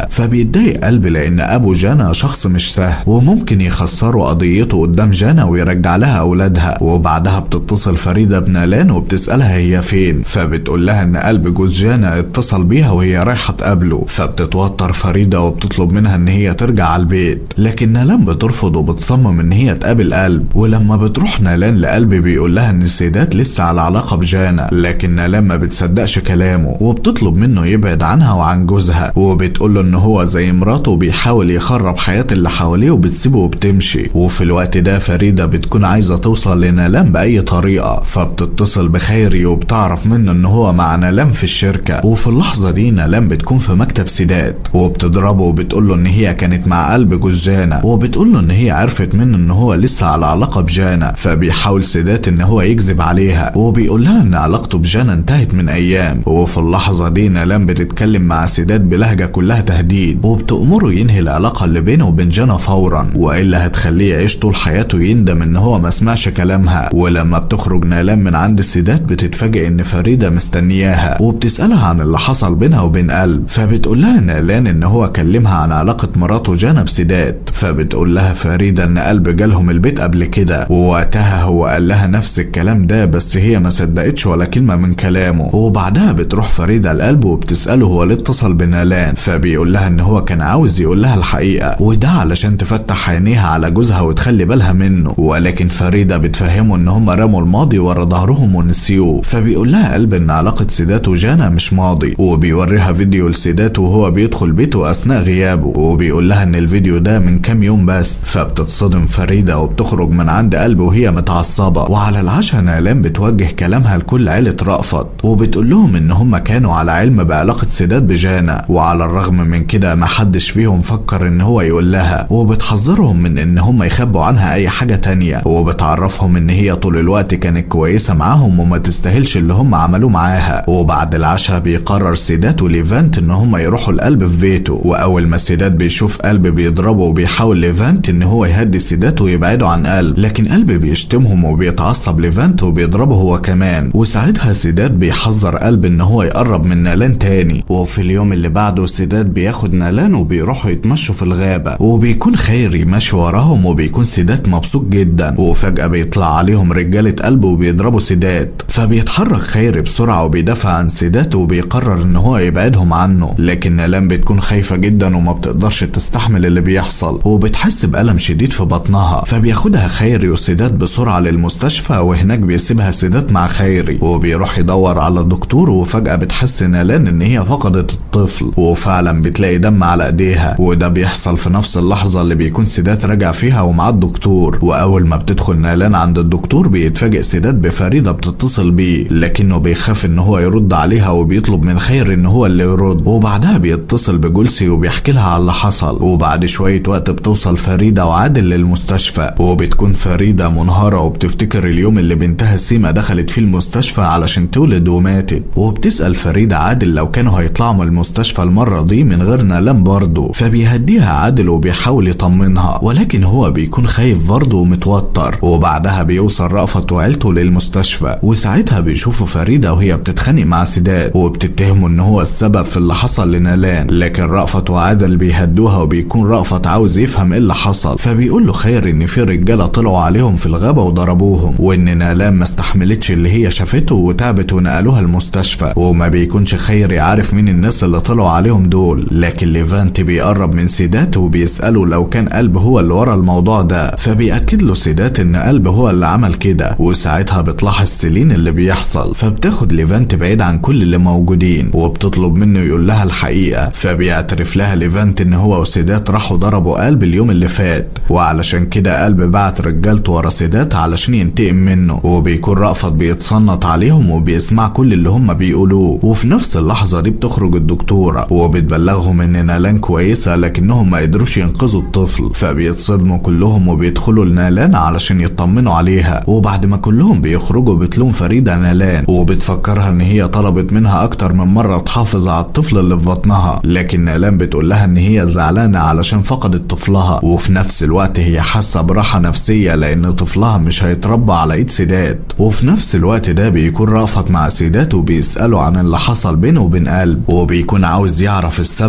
بيها فبيتضايق قلب لان ابو جانا شخص مش سهل وممكن يخسروا قضيته قدام جانا ويرجع لها اولادها وبعدها بتتصل فريده بنالان وبتسالها هي فين فبتقول لها ان قلب جوز جانا اتصل بيها وهي رايحه تقابله فبتتوتر فريده وبتطلب منها ان هي ترجع على البيت لكن نالان بترفض وبتصمم ان هي تقابل قلب ولما بتروح نالان لقلب بيقول لها ان السيدات لسه على علاقه بجانا لكن نالان ما بتصدقش كلامه وبتطلب منه يبعد عنها وعن جوزها وبتقول له ان هو زي مراته وبيحاول يخرب حياه اللي حواليه وبتسيبه وبتمشي وفي الوقت ده فريده بتكون عايزه توصل لنالان باي طريقه فبتتصل بخيري وبتعرف منه ان هو مع نالان في الشركه وفي اللحظه دي نالان بتكون في مكتب سيدات وبتضربه وبتقول له ان هي كانت مع قلب جوز جانا وبتقول له ان هي عرفت منه ان هو لسه على علاقه بجانا فبيحاول سيدات ان هو يكذب عليها وبيقول لها ان علاقته بجانا انتهت من ايام وفي اللحظه دي نالان بتتكلم مع سيدات بلهجه كلها تهديد وبتأمره ينهي العلاقه اللي بينه وبين جانا فورا والا هتخليه يعيش طول حياته يندم ان هو ما سمعش كلامها ولما بتخرج نالان من عند السيدات بتتفاجئ ان فريده مستنياها وبتسالها عن اللي حصل بينها وبين قلب فبتقول لها نالان ان هو كلمها عن علاقه مراته جانا بسيدات فبتقول لها فريده ان قلب جالهم البيت قبل كده ووقتها هو قال لها نفس الكلام ده بس هي ما صدقتش ولا كلمه من كلامه وبعدها بتروح فريده لقلبه وبتساله هو ليه اتصل بنالان فبيقول لها ان هو كان عاوز يقول لها الحقيقه وده علشان تفتح عينيها على جوزها وتخلي بالها منه ولكن فريده بتفهمه ان هم رموا الماضي ورا ظهرهم ونسيوه فبيقول لها قلب ان علاقه سيدات وجانا مش ماضي وبيوريها فيديو لسيدات وهو بيدخل بيته اثناء غيابه وبيقول لها ان الفيديو ده من كام يوم بس فبتتصدم فريده وبتخرج من عند قلب وهي متعصبه وعلى العشاء نالان بتوجه كلامها لكل عيله رأفت وبتقول لهم ان هم كانوا على علم بعلاقه سيدات بجانا وعلى الرغم من كده ما حدش فيهم فكر ان هو يقول لها وبتحذرهم من ان هم يخبوا عنها اي حاجه تانية وبتعرفهم ان هي طول الوقت كانت كويسه معاهم وما تستاهلش اللي هم عملوه معاها وبعد العشاء بيقرر سيدات وليفانت ان هم يروحوا القلب في بيته واول ما سيدات بيشوف قلب بيضربه وبيحاول ليفانت ان هو يهدي سيدات ويبعده عن قلب لكن قلب بيشتمهم وبيتعصب ليفانت وبيضربه هو كمان وساعتها سيدات بيحذر قلب ان هو يقرب من نالان تاني وفي اليوم اللي بعده سيدات بياخد نالان وبيروحوا يتمشوا في الغابه وبيكون خيري ماشي وراهم وبيكون سيدات مبسوط جدا وفجاه بيطلع عليهم رجاله قلب وبيضربوا سيدات فبيتحرك خيري بسرعه وبيدافع عن سيدات وبيقرر ان هو يبعدهم عنه لكن نالان بتكون خايفه جدا وما بتقدرش تستحمل اللي بيحصل وبتحس بألم شديد في بطنها فبياخدها خيري وسيدات بسرعه للمستشفى وهناك بيسيبها سيدات مع خيري وبيروح يدور على الدكتور وفجاه بتحس نالان ان هي فقدت الطفل وفعلا بتلاقي دم على ايديها وده بيحصل في نفس اللحظه اللي بيكون سيدات راجع فيها ومعاه الدكتور واول ما بتدخل نالان عند الدكتور بيتفاجئ سيدات بفريده بتتصل بيه لكنه بيخاف ان هو يرد عليها وبيطلب من خير ان هو اللي يرد وبعدها بيتصل بجولسي وبيحكي لها على اللي حصل وبعد شويه وقت بتوصل فريده وعادل للمستشفى وبتكون فريده منهاره وبتفتكر اليوم اللي بنتها سيما دخلت فيه المستشفى علشان تولد وماتت وبتسال فريده عادل لو كانوا هيطلعوا من المستشفى المره دي من غير نالان برضه فبيهديها عادل وبيحاول يطمنها ولكن هو بيكون خايف برضه ومتوتر وبعدها بيوصل رأفت وعيلته للمستشفى وساعتها بيشوفوا فريده وهي بتتخانق مع سيدات وبتتهمه ان هو السبب في اللي حصل لنالان لكن رأفت وعادل بيهدوها وبيكون رأفت عاوز يفهم ايه اللي حصل فبيقول له خير ان في رجاله طلعوا عليهم في الغابه وضربوهم وان نالان ما استحملتش اللي هي شافته وتعبت ونقلوها المستشفى وما بيكونش خيري عارف مين الناس اللي طلعوا عليهم دول لكن ليفانت بيقرب من سيدات وبيساله لو كان قلب هو اللي ورا الموضوع ده فبيأكد له سيدات ان قلب هو اللي عمل كده وساعتها بتلاحظ سيلين اللي بيحصل فبتاخد ليفانت بعيد عن كل اللي موجودين وبتطلب منه يقول لها الحقيقه فبيعترف لها ليفانت ان هو وسيدات راحوا ضربوا قلب اليوم اللي فات وعلشان كده قلب بعت رجالته ورا سيدات علشان ينتقم منه وبيكون رأفت بيتصنت عليهم وبيسمع كل اللي هم بيقولوه وفي نفس اللحظه دي بتخرج الدكتوره وبتبلغهم ان نالان كويسه لكنهم ما قدروش ينقذوا الطفل فبيتصدموا كلهم وبيدخلوا لنالان علشان يطمنوا عليها وبعد ما كلهم بيخرجوا بتلوم فريده نالان وبتفكرها ان هي طلبت منها اكتر من مره تحافظ على الطفل اللي في بطنها لكن نالان بتقول لها ان هي زعلانه علشان فقدت طفلها وفي نفس الوقت هي حاسه براحه نفسيه لان طفلها مش هيتربى على ايد سيدات وفي نفس الوقت ده بيكون رافت مع سيدات وبيسالوا عن اللي حصل بينه وبين قلب وبيكون عاوز يعرف السبب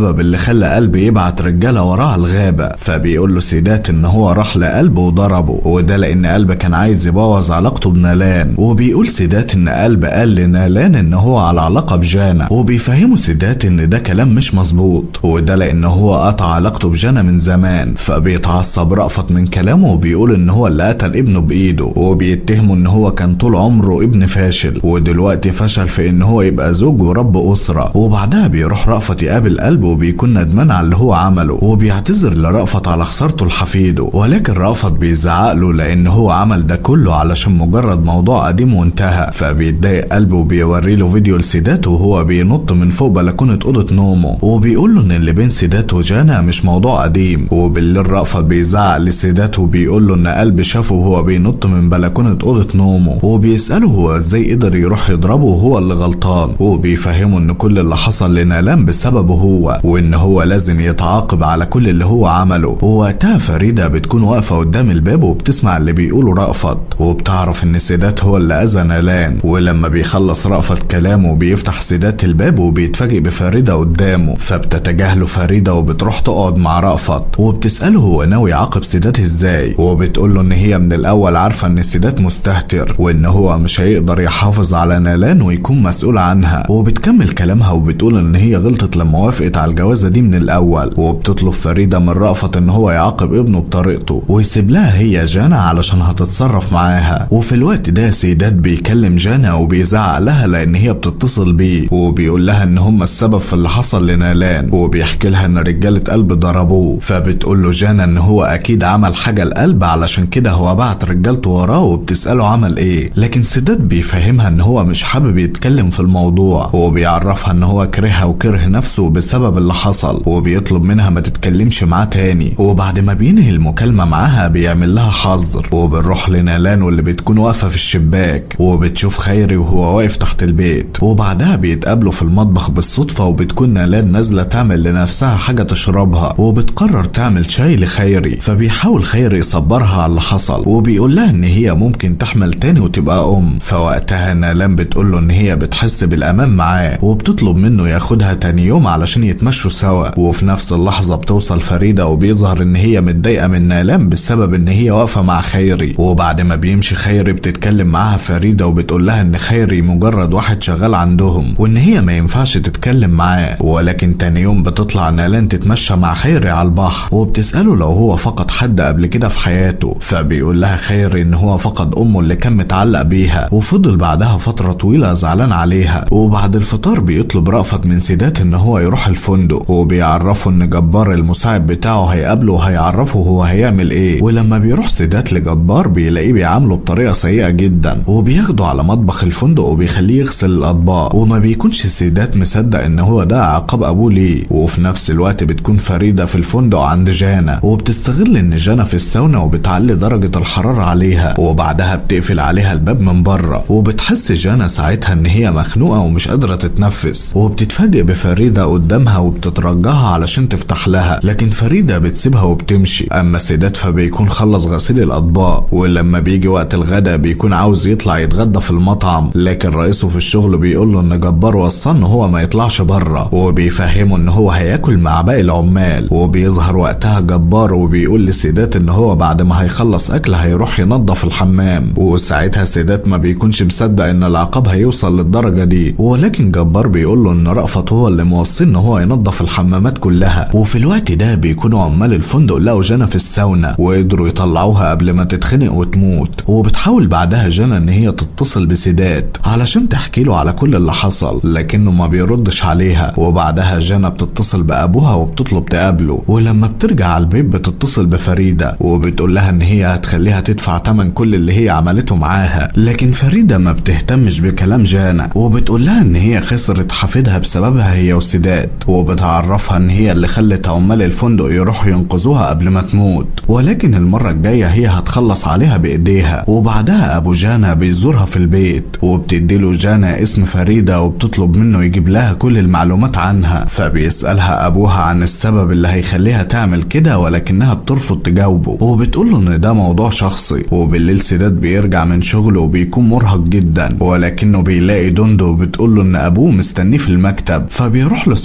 السبب اللي خلى قلب يبعت رجاله وراه الغابه فبيقول له سيدات ان هو راح لقلب وضربه وده لان قلب كان عايز يبوظ علاقته بنالان وبيقول سيدات ان قلب قال لنالان ان هو على علاقه بجانا وبيفهموا سيدات ان ده كلام مش مظبوط وده لان هو قطع علاقته بجانا من زمان فبيتعصب رأفت من كلامه وبيقول ان هو اللي قتل ابنه بايده وبيتهمه ان هو كان طول عمره ابن فاشل ودلوقتي فشل في ان هو يبقى زوج ورب اسره وبعدها بيروح رأفت يقابل قلبه وبيكون ندمان على اللي هو عمله وبيعتذر لرأفت على خسارته لحفيده ولكن رأفت بيزعق له لان هو عمل ده كله علشان مجرد موضوع قديم وانتهى فبيتضايق قلبه وبيوري له فيديو لسيدات وهو بينط من فوق بلكونه اوضه نومه وبيقول له ان اللي بين سيدات وجانا مش موضوع قديم وبالليل رأفت بيزعق لسيدات وبيقول له ان قلب شافه وهو بينط من بلكونه اوضه نومه وبيساله هو ازاي قدر يروح يضربه وهو اللي غلطان وبيفهمه ان كل اللي حصل لنالان بسببه هو وان هو لازم يتعاقب على كل اللي هو عمله ووقتها فريده بتكون واقفه قدام الباب وبتسمع اللي بيقوله رأفت وبتعرف ان سيدات هو اللي اذى نالان ولما بيخلص رأفت كلامه بيفتح سيدات الباب وبيتفاجئ بفريده قدامه فبتتجاهله فريده وبتروح تقعد مع رأفت وبتساله هو ناوي يعاقب سيدات ازاي وبتقول له ان هي من الاول عارفه ان سيدات مستهتر وان هو مش هيقدر يحافظ على نالان ويكون مسؤول عنها وبتكمل كلامها وبتقول ان هي غلطت لما وافقت على الجوازه دي من الاول وبتطلب فريده من رأفت ان هو يعاقب ابنه بطريقته ويسيب لها هي جانا علشان هتتصرف معاها وفي الوقت ده سيدات بيكلم جانا وبيزعق لها لان هي بتتصل بيه وبيقول لها ان هم السبب في اللي حصل لنالان وبيحكي لها ان رجاله قلب ضربوه فبتقول له جانا ان هو اكيد عمل حاجه القلب علشان كده هو بعت رجالته وراه وبتساله عمل ايه لكن سيدات بيفهمها ان هو مش حابب يتكلم في الموضوع وبيعرفها ان هو كرهها وكره نفسه بسبب اللي حصل وبيطلب منها ما تتكلمش معاه تاني وبعد ما بينهي المكالمه معاها بيعمل لها حظر وبنروح لنالان واللي بتكون واقفه في الشباك وبتشوف خيري وهو واقف تحت البيت وبعدها بيتقابلوا في المطبخ بالصدفه وبتكون نالان نازله تعمل لنفسها حاجه تشربها وبتقرر تعمل شاي لخيري فبيحاول خيري يصبرها على اللي حصل وبيقول لها ان هي ممكن تحمل تاني وتبقى ام فوقتها نالان بتقول له ان هي بتحس بالامان معاه وبتطلب منه ياخدها تاني يوم علشان يتمشوا سوا وفي نفس اللحظه بتوصل فريده وبيظهر ان هي متضايقه من نالان بسبب ان هي واقفه مع خيري وبعد ما بيمشي خيري بتتكلم معاها فريده وبتقول لها ان خيري مجرد واحد شغال عندهم وان هي ما ينفعش تتكلم معاه ولكن تاني يوم بتطلع نالان تتمشى مع خيري على البحر وبتساله لو هو فقد حد قبل كده في حياته فبيقول لها خيري ان هو فقد امه اللي كان متعلق بيها وفضل بعدها فتره طويله زعلان عليها وبعد الفطار بيطلب رأفت من سيدات ان هو يروح الفندق وبيعرفه ان جبار المساعد بتاعه هيقابله وهيعرفه هو هيعمل ايه ولما بيروح سيدات لجبار بيلاقيه بيعامله بطريقه سيئه جدا وبياخده على مطبخ الفندق وبيخليه يغسل الاطباق وما بيكونش سيدات مصدق ان هو ده عقاب ابوه ليه وفي نفس الوقت بتكون فريده في الفندق عند جانا وبتستغل ان جانا في الساونا وبتعلي درجه الحراره عليها وبعدها بتقفل عليها الباب من بره وبتحس جانا ساعتها ان هي مخنوقه ومش قادره تتنفس وبتتفاجئ بفريده قدامها وبتترجاها علشان تفتح لها لكن فريده بتسيبها وبتمشي اما سيدات فبيكون خلص غسيل الاطباق ولما بيجي وقت الغداء بيكون عاوز يطلع يتغدى في المطعم لكن رئيسه في الشغل بيقول له ان جبار وصى ان هو ما يطلعش بره وبيفهمه ان هو هياكل مع باقي العمال وبيظهر وقتها جبار وبيقول لسيدات ان هو بعد ما هيخلص اكل هيروح ينظف الحمام وساعتها سيدات ما بيكونش مصدق ان العقاب هيوصل للدرجه دي ولكن جبار بيقول له ان رأفت هو اللي موصي ان هو ينظف الحمامات كلها وفي الوقت ده بيكونوا عمال الفندق لقوا جانا في الساونا وقدروا يطلعوها قبل ما تتخنق وتموت وبتحاول بعدها جانا ان هي تتصل بسيدات علشان تحكي له على كل اللي حصل لكنه ما بيردش عليها وبعدها جانا بتتصل بابوها وبتطلب تقابله ولما بترجع على البيت بتتصل بفريده وبتقول لها ان هي هتخليها تدفع تمن كل اللي هي عملته معاها لكن فريده ما بتهتمش بكلام جانا وبتقول لها ان هي خسرت حفيدها بسببها هي وسيدات وبتعرفها ان هي اللي خلت عمال الفندق يروحوا ينقذوها قبل ما تموت ولكن المره الجايه هي هتخلص عليها بايديها وبعدها ابو جانا بيزورها في البيت وبتديله جانا اسم فريده وبتطلب منه يجيب لها كل المعلومات عنها فبيسالها ابوها عن السبب اللي هيخليها تعمل كده ولكنها بترفض تجاوبه وبتقول له ان ده موضوع شخصي وبالليل سيدات بيرجع من شغله وبيكون مرهق جدا ولكنه بيلاقي دوندو وبتقول له ان ابوه مستنيه في المكتب فبيروح له سيدات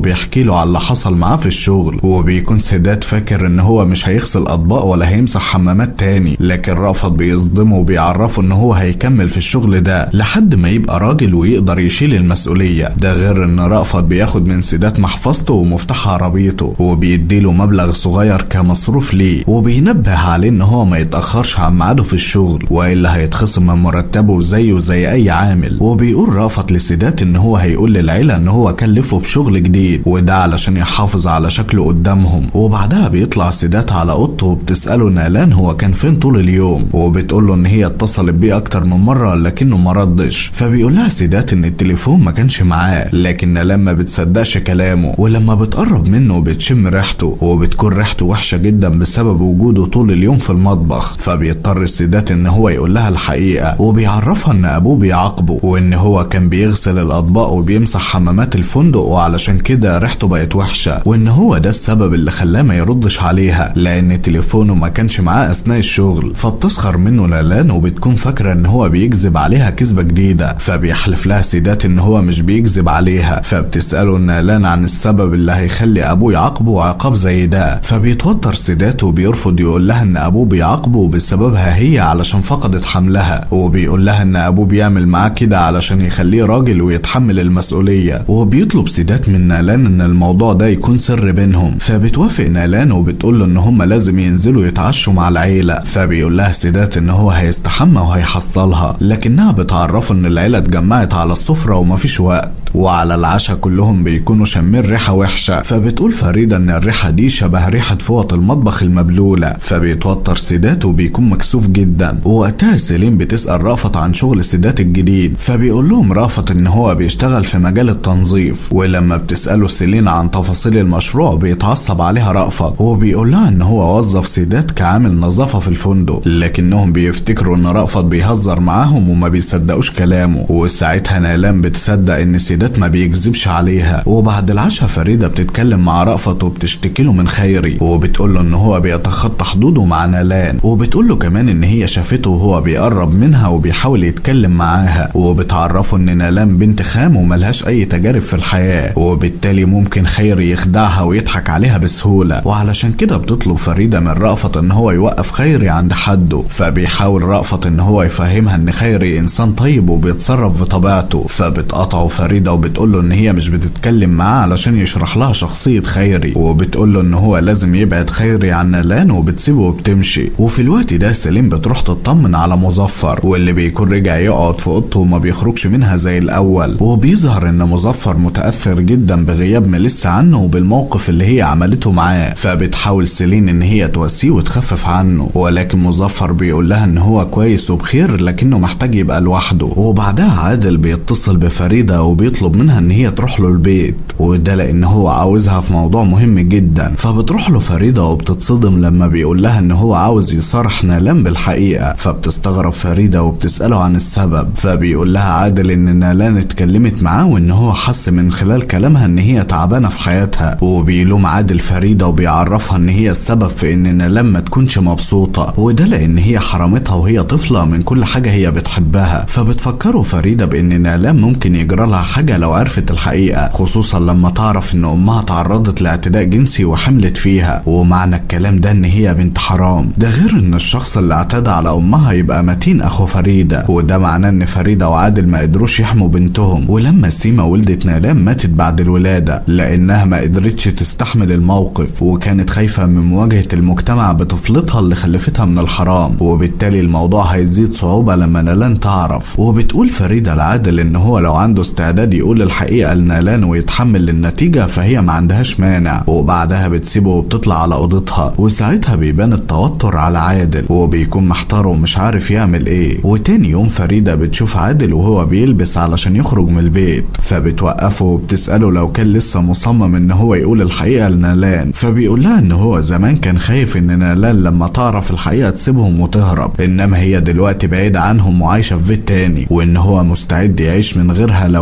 وبيحكي له على اللي حصل معاه في الشغل وبيكون سداد فاكر ان هو مش هيغسل اطباق ولا هيمسح حمامات تاني لكن رأفت بيصدمه وبيعرفه ان هو هيكمل في الشغل ده لحد ما يبقى راجل ويقدر يشيل المسؤولية ده غير ان رأفت بياخد من سداد محفظته ومفتاح عربيته وبيديله مبلغ صغير كمصروف ليه وبينبه عليه ان هو ما يتأخرش عن ميعاده في الشغل والا هيتخصم من مرتبه زيه زي اي عامل وبيقول رأفت لسداد ان هو هيقول للعيلة ان هو كلفه بشغل جديد وده علشان يحافظ على شكله قدامهم وبعدها بيطلع سداد على اوضته وبتسأله نالان هو كان فين طول اليوم وبتقول له ان هي اتصلت بيه اكتر من مرة لكنه ما ردش فبيقول لها سداد ان التليفون ما كانش معاه لكن نالان ما بتصدقش كلامه ولما بتقرب منه بتشم ريحته وبتكون ريحته وحشة جدا بسبب وجوده طول اليوم في المطبخ فبيضطر السداد ان هو يقول لها الحقيقة وبيعرفها ان ابوه بيعاقبه وان هو كان بيغسل الاطباق وبيمسح حمامات الفندق وعلشان كده ريحته بقت وحشة وان هو ده السبب اللي خلاه ما يردش عليها لان تليفونه ما كانش معاه اثناء الشغل فبتسخر منه نالان وبتكون فاكرة ان هو بيكذب عليها كذبة جديدة فبيحلف لها سيدات ان هو مش بيكذب عليها فبتسأله نالان عن السبب اللي هيخلي ابوه يعاقبه عقاب زي ده فبيتوتر سيدات وبيرفض يقول لها ان ابوه بيعاقبه بسببها هي علشان فقدت حملها وبيقول لها ان ابوه بيعمل معاه كده علشان يخليه راجل ويتحمل المسؤولية وبيطلب سيدات من نالان ان الموضوع ده يكون سر بينهم فبتوافق نالان وبتقول له ان هم لازم ينزلوا يتعشوا مع العيلة فبيقول لها سيدات ان هو هيستحمى وهيحصلها لكنها بتعرفه ان العيلة اتجمعت على السفرة ومفيش وقت وعلى العشاء كلهم بيكونوا شامين ريحة وحشة فبتقول فريدة ان الريحة دي شبه ريحة فوط المطبخ المبلولة فبيتوتر سيدات وبيكون مكسوف جدا ووقتها سيلين بتسأل رافت عن شغل سيدات الجديد فبيقول لهم رافت ان هو بيشتغل في مجال التنظيف ولما بتسأله سيلين عن تفاصيل المشروع بيتعصب عليها رأفت وبيقول لها ان هو وظف سيدات كعامل نظافة في الفندق لكنهم بيفتكروا ان رأفت بيهزر معاهم وما بيصدقوش كلامه وساعتها نالان بتصدق ان سيدات ما بيكذبش عليها وبعد العشاء فريدة بتتكلم مع رأفت وبتشتكي له من خيري وبتقول له ان هو بيتخطى حدوده مع نالان وبتقول له كمان ان هي شافته وهو بيقرب منها وبيحاول يتكلم معاها وبتعرفه ان نالان بنت خام وملهاش اي تجارب في الحياة وبالتالي ممكن خيري يخدعها ويضحك عليها بسهولة وعلشان كده بتطلب فريدة من رأفت ان هو يوقف خيري عند حده فبيحاول رأفت ان هو يفهمها ان خيري انسان طيب وبيتصرف بطبيعته فبتقاطعه فريدة وبتقول له ان هي مش بتتكلم معاه علشان يشرح لها شخصية خيري وبتقول له ان هو لازم يبعد خيري عن نالان وبتسيبه وبتمشي وفي الوقت ده سليم بتروح تطمن على مظفر واللي بيكون رجع يقعد في اوضته وما بيخرجش منها زي الاول وبيظهر ان مظفر متاثر جدا بغياب ميليسا عنه وبالموقف اللي هي عملته معاه فبتحاول سيلين ان هي تواسيه وتخفف عنه ولكن مظفر بيقول لها ان هو كويس وبخير لكنه محتاج يبقى لوحده وبعدها عادل بيتصل بفريده وبيطلب منها ان هي تروح له البيت وده لان هو عاوزها في موضوع مهم جدا فبتروح له فريده وبتتصدم لما بيقول لها ان هو عاوز يصارح نالان بالحقيقه فبتستغرب فريده وبتساله عن السبب فبيقول لها عادل ان نالان اتكلمت معاه وان هو حس من خلال كلامها ان هي تعبانه في حياتها وبيلوم عادل فريده وبيعرفها ان هي السبب في ان نالان ما تكونش مبسوطه وده لان هي حرمتها وهي طفله من كل حاجه هي بتحبها فبتفكروا فريده بان نالان ممكن يجرى لها حاجه لو عرفت الحقيقه خصوصا لما تعرف ان امها تعرضت لاعتداء جنسي وحملت فيها ومعنى الكلام ده ان هي بنت حرام ده غير ان الشخص اللي اعتدى على امها يبقى متين اخو فريده وده معناه ان فريده وعادل ما قدروش يحموا بنتهم ولما سيما ولدت نالان ماتت بعد الولاده لانها ما قدرتش تستحمل الموقف وكانت خايفه من مواجهه المجتمع بطفلتها اللي خلفتها من الحرام وبالتالي الموضوع هيزيد صعوبه لما نالان تعرف وبتقول فريده لعادل ان هو لو عنده استعداد يقول الحقيقه لنالان ويتحمل النتيجه فهي ما عندهاش مانع وبعدها بتسيبه وبتطلع على اوضتها وساعتها بيبان التوتر على عادل وبيكون محتار ومش عارف يعمل ايه وتاني يوم فريده بتشوف عادل وهو بيلبس علشان يخرج من البيت فبتوقفه وبتساله لو كان لسه مصمم ان هو يقول الحقيقه لنالان فبيقول لها ان هو زمان كان خايف ان نالان لما تعرف الحقيقه تسيبهم وتهرب انما هي دلوقتي بعيده عنهم وعايشه في بيت تاني وان هو مستعد يعيش من غيرها لو هي زعلت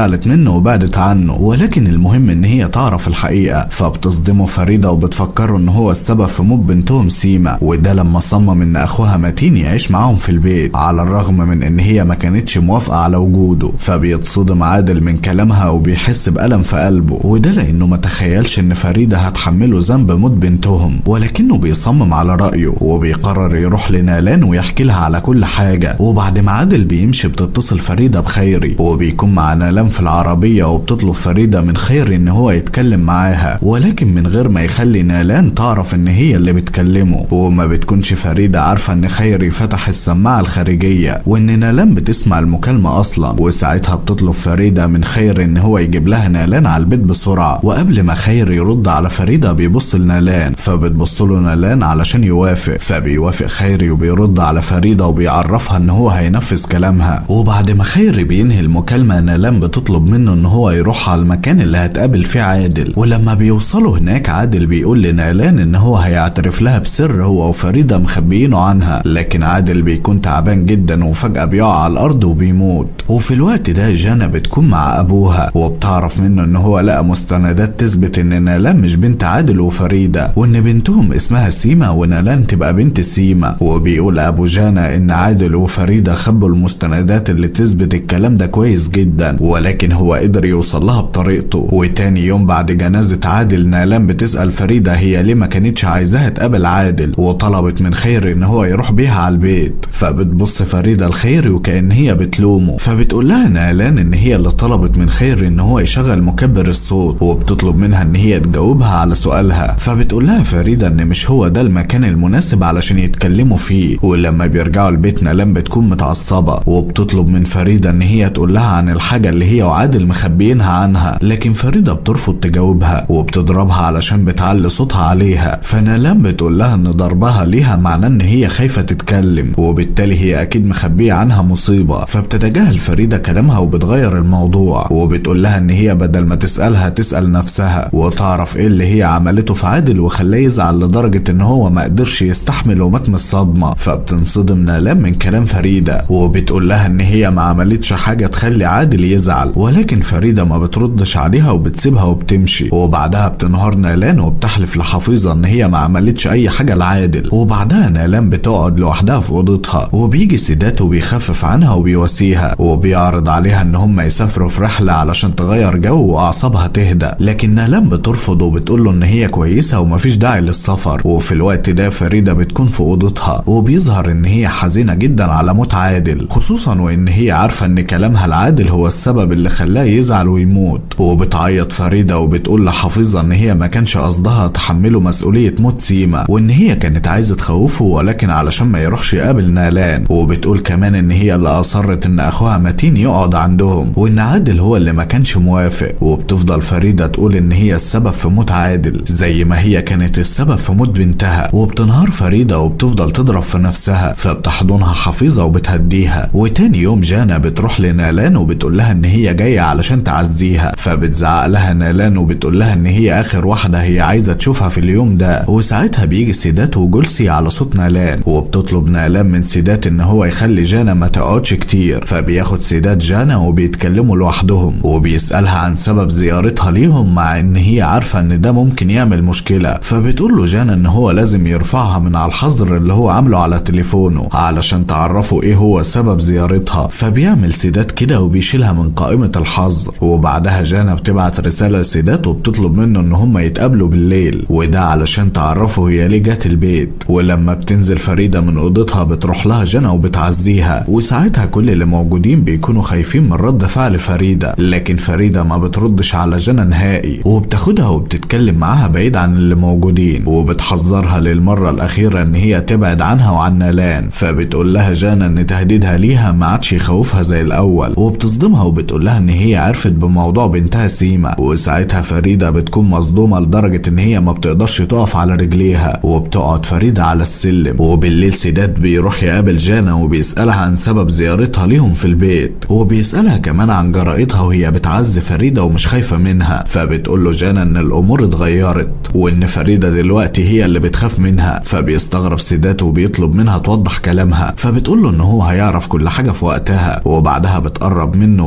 زعلت منه وبعدت عنه ولكن المهم ان هي تعرف الحقيقة فبتصدمه فريدة وبتفكره ان هو السبب في موت بنتهم سيما وده لما صمم ان اخوها متين يعيش معاهم في البيت على الرغم من ان هي ما كانتش موافقة على وجوده فبيتصدم عادل من كلامها وبيحس بألم في قلبه وده لانه ما تخيلش ان فريدة هتحمله ذنب موت بنتهم ولكنه بيصمم على رأيه وبيقرر يروح لنالان ويحكي لها على كل حاجة وبعد ما عادل بيمشي بتتصل فريدة بخيري وبيكون مع نالان في العربية وبتطلب فريدة من خيري ان هو يتكلم معاها ولكن من غير ما يخلي نالان تعرف ان هي اللي بتكلمه وما بتكونش فريدة عارفة ان خيري فتح السماعة الخارجية وان نالان بتسمع المكالمة اصلا وساعتها بتطلب فريدة من خير ان هو يجيب لها نالان على البيت بسرعة وقبل ما خير يرد على فريدة بيبص لنالان فبتبص له نالان علشان يوافق فبيوافق خيري وبيرد على فريدة وبيعرفها ان هو هينفذ كلامها وبعد ما خيري بينهي المكالمة نالان بتطلب منه ان هو يروح على المكان اللي هتقابل فيه عادل ولما بيوصلوا هناك عادل بيقول لنالان ان هو هيعترف لها بسر هو وفريدة مخبيينه عنها لكن عادل بيكون تعبان جدا وفجأة بيقع على الارض وبيموت وفي الوقت ده جانا بتكون مع ابوها وبتعرف منه ان هو لقى مستندات تثبت ان نالان مش بنت عادل وفريدة وان بنتهم اسمها سيما ونالان تبقى بنت سيما وبيقول ابو جانا ان عادل وفريدة خبوا المستندات اللي تثبت الكلام ده كويس جدا ولكن هو قدر يوصل لها بطريقته وتاني يوم بعد جنازة عادل نالان بتسأل فريدة هي ليه ما كانتش عايزاها تقابل عادل وطلبت من خير ان هو يروح بيها على البيت فبتبص فريدة لخير وكأن هي بتلومه فبتقول لها نالان ان هي اللي طلبت من خير ان هو يشغل مكبر الصوت وبتطلب منها ان هي تجاوبها على سؤالها فبتقول لها فريدة ان مش هو ده المكان المناسب علشان يتكلموا فيه ولما بيرجعوا البيت نالان بتكون متعصبة وبتطلب من فريدة ان هي تقول لها عن الحاجة اللي هي وعادل مخبيينها عنها لكن فريدة بترفض تجاوبها وبتضربها علشان بتعلي صوتها عليها فنالان بتقول لها ان ضربها ليها معناه ان هي خايفة تتكلم وبالتالي هي اكيد مخبية عنها مصيبة فبتتجاهل فريدة كلامها وبتغير الموضوع وبتقول لها ان هي بدل ما تسألها تسأل نفسها وتعرف ايه اللي هي عملته في عادل وخلاه يزعل لدرجة ان هو ما قدرش يستحمل ومات من الصدمة فبتنصدم نالان من كلام فريدة وبتقول لها ان هي ما عملتش حاجة تخلي عادل يزعل ولكن فريدة ما بتردش عليها وبتسيبها وبتمشي وبعدها بتنهار نالان وبتحلف لحفيظة ان هي ما عملتش اي حاجة لعادل وبعدها نالان بتقعد لوحدها في اوضتها وبيجي سيدات وبيخفف عنها وبيواسيها وبيعرض عليها ان هم يسافروا في رحلة علشان تغير جو واعصابها تهدى لكن نالان بترفض وبتقول له ان هي كويسة ومفيش داعي للسفر وفي الوقت ده فريدة بتكون في اوضتها وبيظهر ان هي حزينة جدا على موت عادل خصوصا وان هي عارفة ان كلامها العادل هو السبب اللي خلاه يزعل ويموت وبتعيط فريدة وبتقول لحفيظة ان هي ما كانش قصدها تحمله مسؤولية موت سيما وان هي كانت عايزة تخوفه ولكن علشان ما يروحش يقابل نالان وبتقول كمان ان هي اللي اصرت ان اخوها متين يقعد عندهم وان عادل هو اللي ما كانش موافق وبتفضل فريدة تقول ان هي السبب في موت عادل زي ما هي كانت السبب في موت بنتها وبتنهار فريدة وبتفضل تضرب في نفسها فبتحضنها حفيظة وبتهديها وتاني يوم جانا بتروح لنالان وبتقول لها ان هي جاية علشان تعزيها فبتزعق لها نالان وبتقول لها ان هي اخر واحدة هي عايزة تشوفها في اليوم ده وساعتها بيجي سيدات وجولسي على صوت نالان وبتطلب نالان من سيدات ان هو يخلي جانا ما تقعدش كتير فبياخد سيدات جانا وبيتكلموا لوحدهم وبيسألها عن سبب زيارتها ليهم مع ان هي عارفة ان ده ممكن يعمل مشكلة فبتقول له جانا ان هو لازم يرفعها من على الحظر اللي هو عامله على تليفونه علشان تعرفوا ايه هو سبب زيارتها فبيعمل سيدات كده وبيشيلها من قائمة الحظر وبعدها جانا بتبعت رسالة لسيدات وبتطلب منه ان هم يتقابلوا بالليل وده علشان تعرفوا هي ليه جت البيت ولما بتنزل فريدة من اوضتها بتروح لها جانا وبتعزيها وساعتها كل اللي موجودين بيكونوا خايفين من رد فعل فريدة لكن فريدة ما بتردش على جانا نهائي وبتاخدها وبتتكلم معاها بعيد عن اللي موجودين وبتحذرها للمرة الأخيرة إن هي تبعد عنها وعن نالان فبتقول لها جانا إن تهديدها ليها ما عادش يخوفها زي الأول وبتصدمها وبتقول لها إن هي عرفت بموضوع بنتها سيما وساعتها فريدة بتكون مصدومة لدرجة إن هي ما بتقدرش تقف على رجليها وبتقعد فريدة على السلم وبالليل سيدات بيروح يقابل جانا وبيسألها عن سبب زيارتها ليهم في البيت وبيسألها كمان عن جرائتها وهي بتعزي فريدة ومش خايفة منها فبتقول له جانا إن الأمور اتغيرت وإن فريدة دلوقتي هي اللي بتخاف منها فبيستغرب سيدات وبيطلب منها توضح كلامها فبتقول له إن هو هيعرف كل حاجة في وقتها وبعدها بتقرب منه ولكنه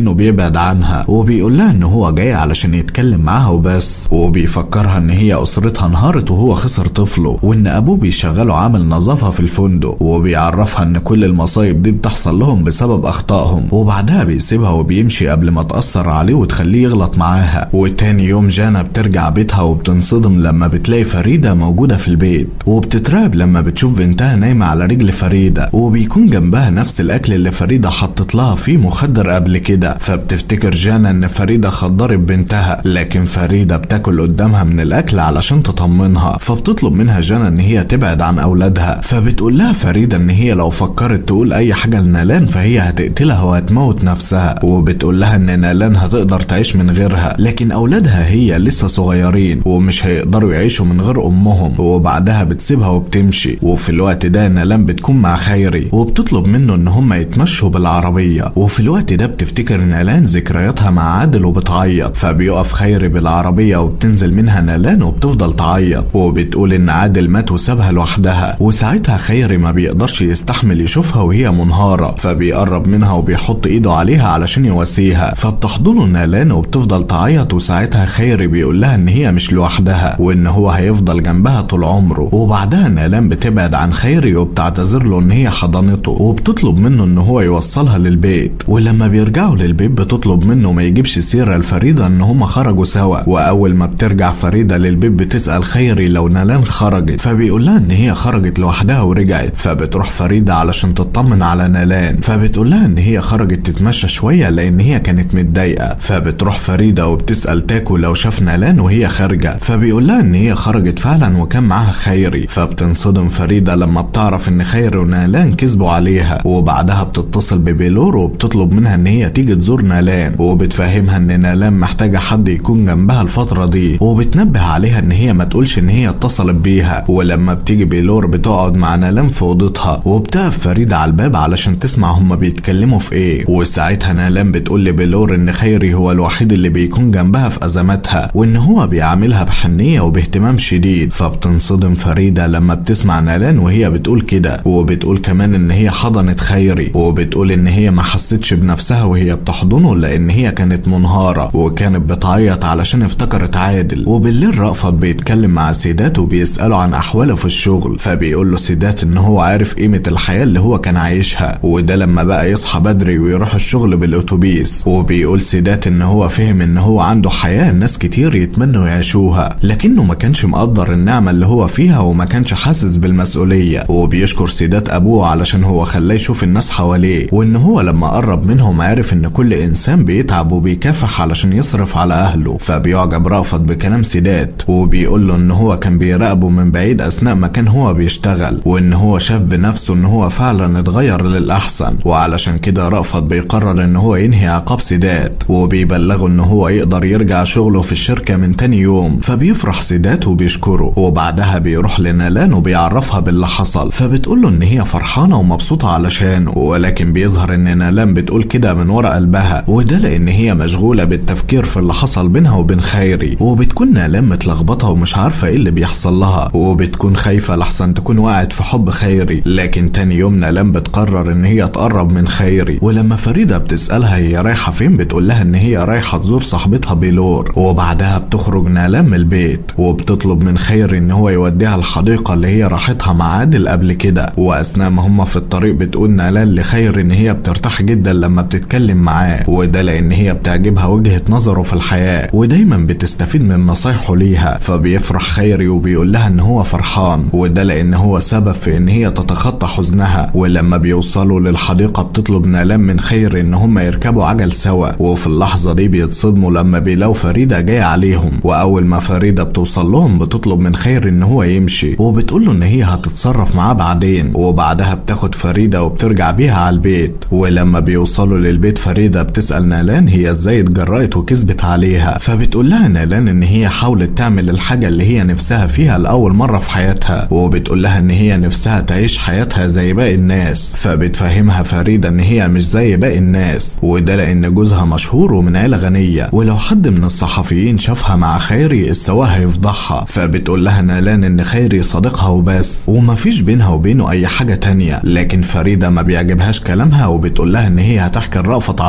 انه بيبعد عنها وبيقول لها ان هو جاي علشان يتكلم معاها وبس وبيفكرها ان هي اسرتها انهارت وهو خسر طفله وان ابوه بيشغله عامل نظافه في الفندق وبيعرفها ان كل المصايب دي بتحصل لهم بسبب اخطائهم وبعدها بيسيبها وبيمشي قبل ما تاثر عليه وتخليه يغلط معاها وتاني يوم جانا بترجع بيتها وبتنصدم لما بتلاقي فريده موجوده في البيت وبتترعب لما بتشوف بنتها نايمه على رجل فريده وبيكون جنبها نفس الاكل اللي فريده حطت لها فيه مخدر قبل كده فبتفتكر جانا ان فريده خدرت بنتها لكن فريده بتاكل قدامها من الاكل علشان تطمنها فبتطلب منها جانا ان هي تبعد عن اولادها فبتقول لها فريده ان هي لو فكرت تقول اي حاجه لنالان فهي هتقتلها وهتموت نفسها وبتقول لها ان نالان هتقدر تعيش من غيرها لكن اولادها هي لسه صغيرين ومش هيقدروا يعيشوا من غير امهم وبعدها بتسيبها وبتمشي وفي الوقت ده نالان بتكون مع خيري وبتطلب منه ان هم يتمشوا بالعربيه وفي الوقت ده بتفتكر نالان ذكرياتها مع عادل وبتعيط فبيقف خيري بالعربيه وبتنزل منها نالان وبتفضل تعيط وبتقول ان عادل مات وسابها لوحدها وساعتها خيري ما بيقدرش يستحمل يشوفها وهي منهاره فبيقرب منها وبيحط ايده عليها علشان يواسيها فبتحضنه نالان وبتفضل تعيط وساعتها خيري بيقول لها ان هي مش لوحدها وان هو هيفضل جنبها طول عمره وبعدها نالان بتبعد عن خيري وبتعتذر له ان هي حضنته وبتطلب منه ان هو يوصلها للبيت ولما بيرجعوا للبيت بتطلب منه ما يجيبش سيره لفريده ان هما خرجوا سوا واول ما بترجع فريده للبيت بتسال خيري لو نالان خرجت فبيقول لها ان هي خرجت لوحدها ورجعت فبتروح فريده علشان تطمن على نالان فبتقول لها ان هي خرجت تتمشى شويه لان هي كانت متضايقه فبتروح فريده وبتسال تاكو لو شاف نالان وهي خارجه فبيقول لها ان هي خرجت فعلا وكان معاها خيري فبتنصدم فريده لما بتعرف ان خيري ونالان كذبوا عليها وبعدها بتتصل ببيلور وبتطلب منها ان هي تيجي تزور نالان وبتفهمها ان نالان محتاجه حد يكون جنبها الفتره دي وبتنبه عليها ان هي ما تقولش ان هي اتصلت بيها ولما بتيجي بيلور بتقعد مع نالان في اوضتها وبتقف فريده على الباب علشان تسمع هما بيتكلموا في ايه وساعتها نالان بتقول لبيلور ان خيري هو الوحيد اللي بيكون جنبها في ازماتها وان هو بيعاملها بحنيه وباهتمام شديد فبتنصدم فريده لما بتسمع نالان وهي بتقول كده وبتقول كمان ان هي حضنت خيري وبتقول ان هي ما حستش بنفسها وهي بتحضنه لان هي كانت منهاره وكانت بتعيط علشان افتكرت عادل وبالليل رأفت بيتكلم مع سيدات وبيسأله عن احواله في الشغل فبيقول له سيدات ان هو عارف قيمه الحياه اللي هو كان عايشها وده لما بقى يصحى بدري ويروح الشغل بالاتوبيس وبيقول سيدات ان هو فهم ان هو عنده حياه ناس كتير يتمنوا يعيشوها لكنه ما كانش مقدر النعمه اللي هو فيها وما كانش حاسس بالمسؤوليه وبيشكر سيدات ابوه علشان هو خلاه يشوف الناس حواليه وان هو لما قرب منهم عرف ان كل انسان بيتعب وبيكافح علشان يصرف على اهله فبيعجب رأفت بكلام سيدات وبيقول له ان هو كان بيراقبه من بعيد اثناء ما كان هو بيشتغل وان هو شاف بنفسه ان هو فعلا اتغير للاحسن وعلشان كده رأفت بيقرر ان هو ينهي عقاب سيدات وبيبلغه ان هو يقدر يرجع شغله في الشركه من تاني يوم فبيفرح سيدات وبيشكره وبعدها بيروح لنالان وبيعرفها باللي حصل فبتقول له ان هي فرحانه ومبسوطه علشانه ولكن بيظهر ان نالان بتقول كده من ورا قلبها وده لان هي مشغوله بالتفكير في اللي حصل بينها وبين خيري وبتكون نالان متلخبطه ومش عارفه ايه اللي بيحصل لها وبتكون خايفه لحسن تكون وقعت في حب خيري لكن تاني يوم نالان بتقرر ان هي تقرب من خيري ولما فريده بتسالها هي رايحه فين بتقول لها ان هي رايحه تزور صاحبتها بيلور وبعدها بتخرج نالان من البيت وبتطلب من خيري ان هو يوديها الحديقه اللي هي راحتها مع عادل قبل كده واثناء ما هما في الطريق بتقول نالان لخير ان هي بترتاح جدا لما بتتكلم معاه وده لان هي بتعجبها وجهه نظره في الحياه ودايما بتستفيد من نصايحه ليها فبيفرح خيري وبيقول لها ان هو فرحان وده لان هو سبب في ان هي تتخطى حزنها ولما بيوصلوا للحديقه بتطلب نالان من خير ان هما يركبوا عجل سوا وفي اللحظه دي بيتصدموا لما بيلاقوا فريده جايه عليهم واول ما فريده بتوصل لهم بتطلب من خير ان هو يمشي وبتقول له ان هي هتتصرف معاه بعدين وبعدها بتاخد فريده وبترجع بيها على البيت ولما بيوصلوا للبيت فريده بتسال نالان هي ازاي اتجرأت وكذبت عليها فبتقول لها نالان ان هي حاولت تعمل الحاجه اللي هي نفسها فيها لاول مره في حياتها وبتقول لها ان هي نفسها تعيش حياتها زي باقي الناس فبتفهمها فريده ان هي مش زي باقي الناس وده لان جوزها مشهور ومن عيله غنيه ولو حد من الصحفيين شافها مع خيري السواق هيفضحها فبتقول لها نالان ان خيري صديقها وبس ومفيش بينها وبينه اي حاجه تانية لكن فريده ما بيعجبهاش كلامها وبتقول لها ان هي هتحكي لرأفت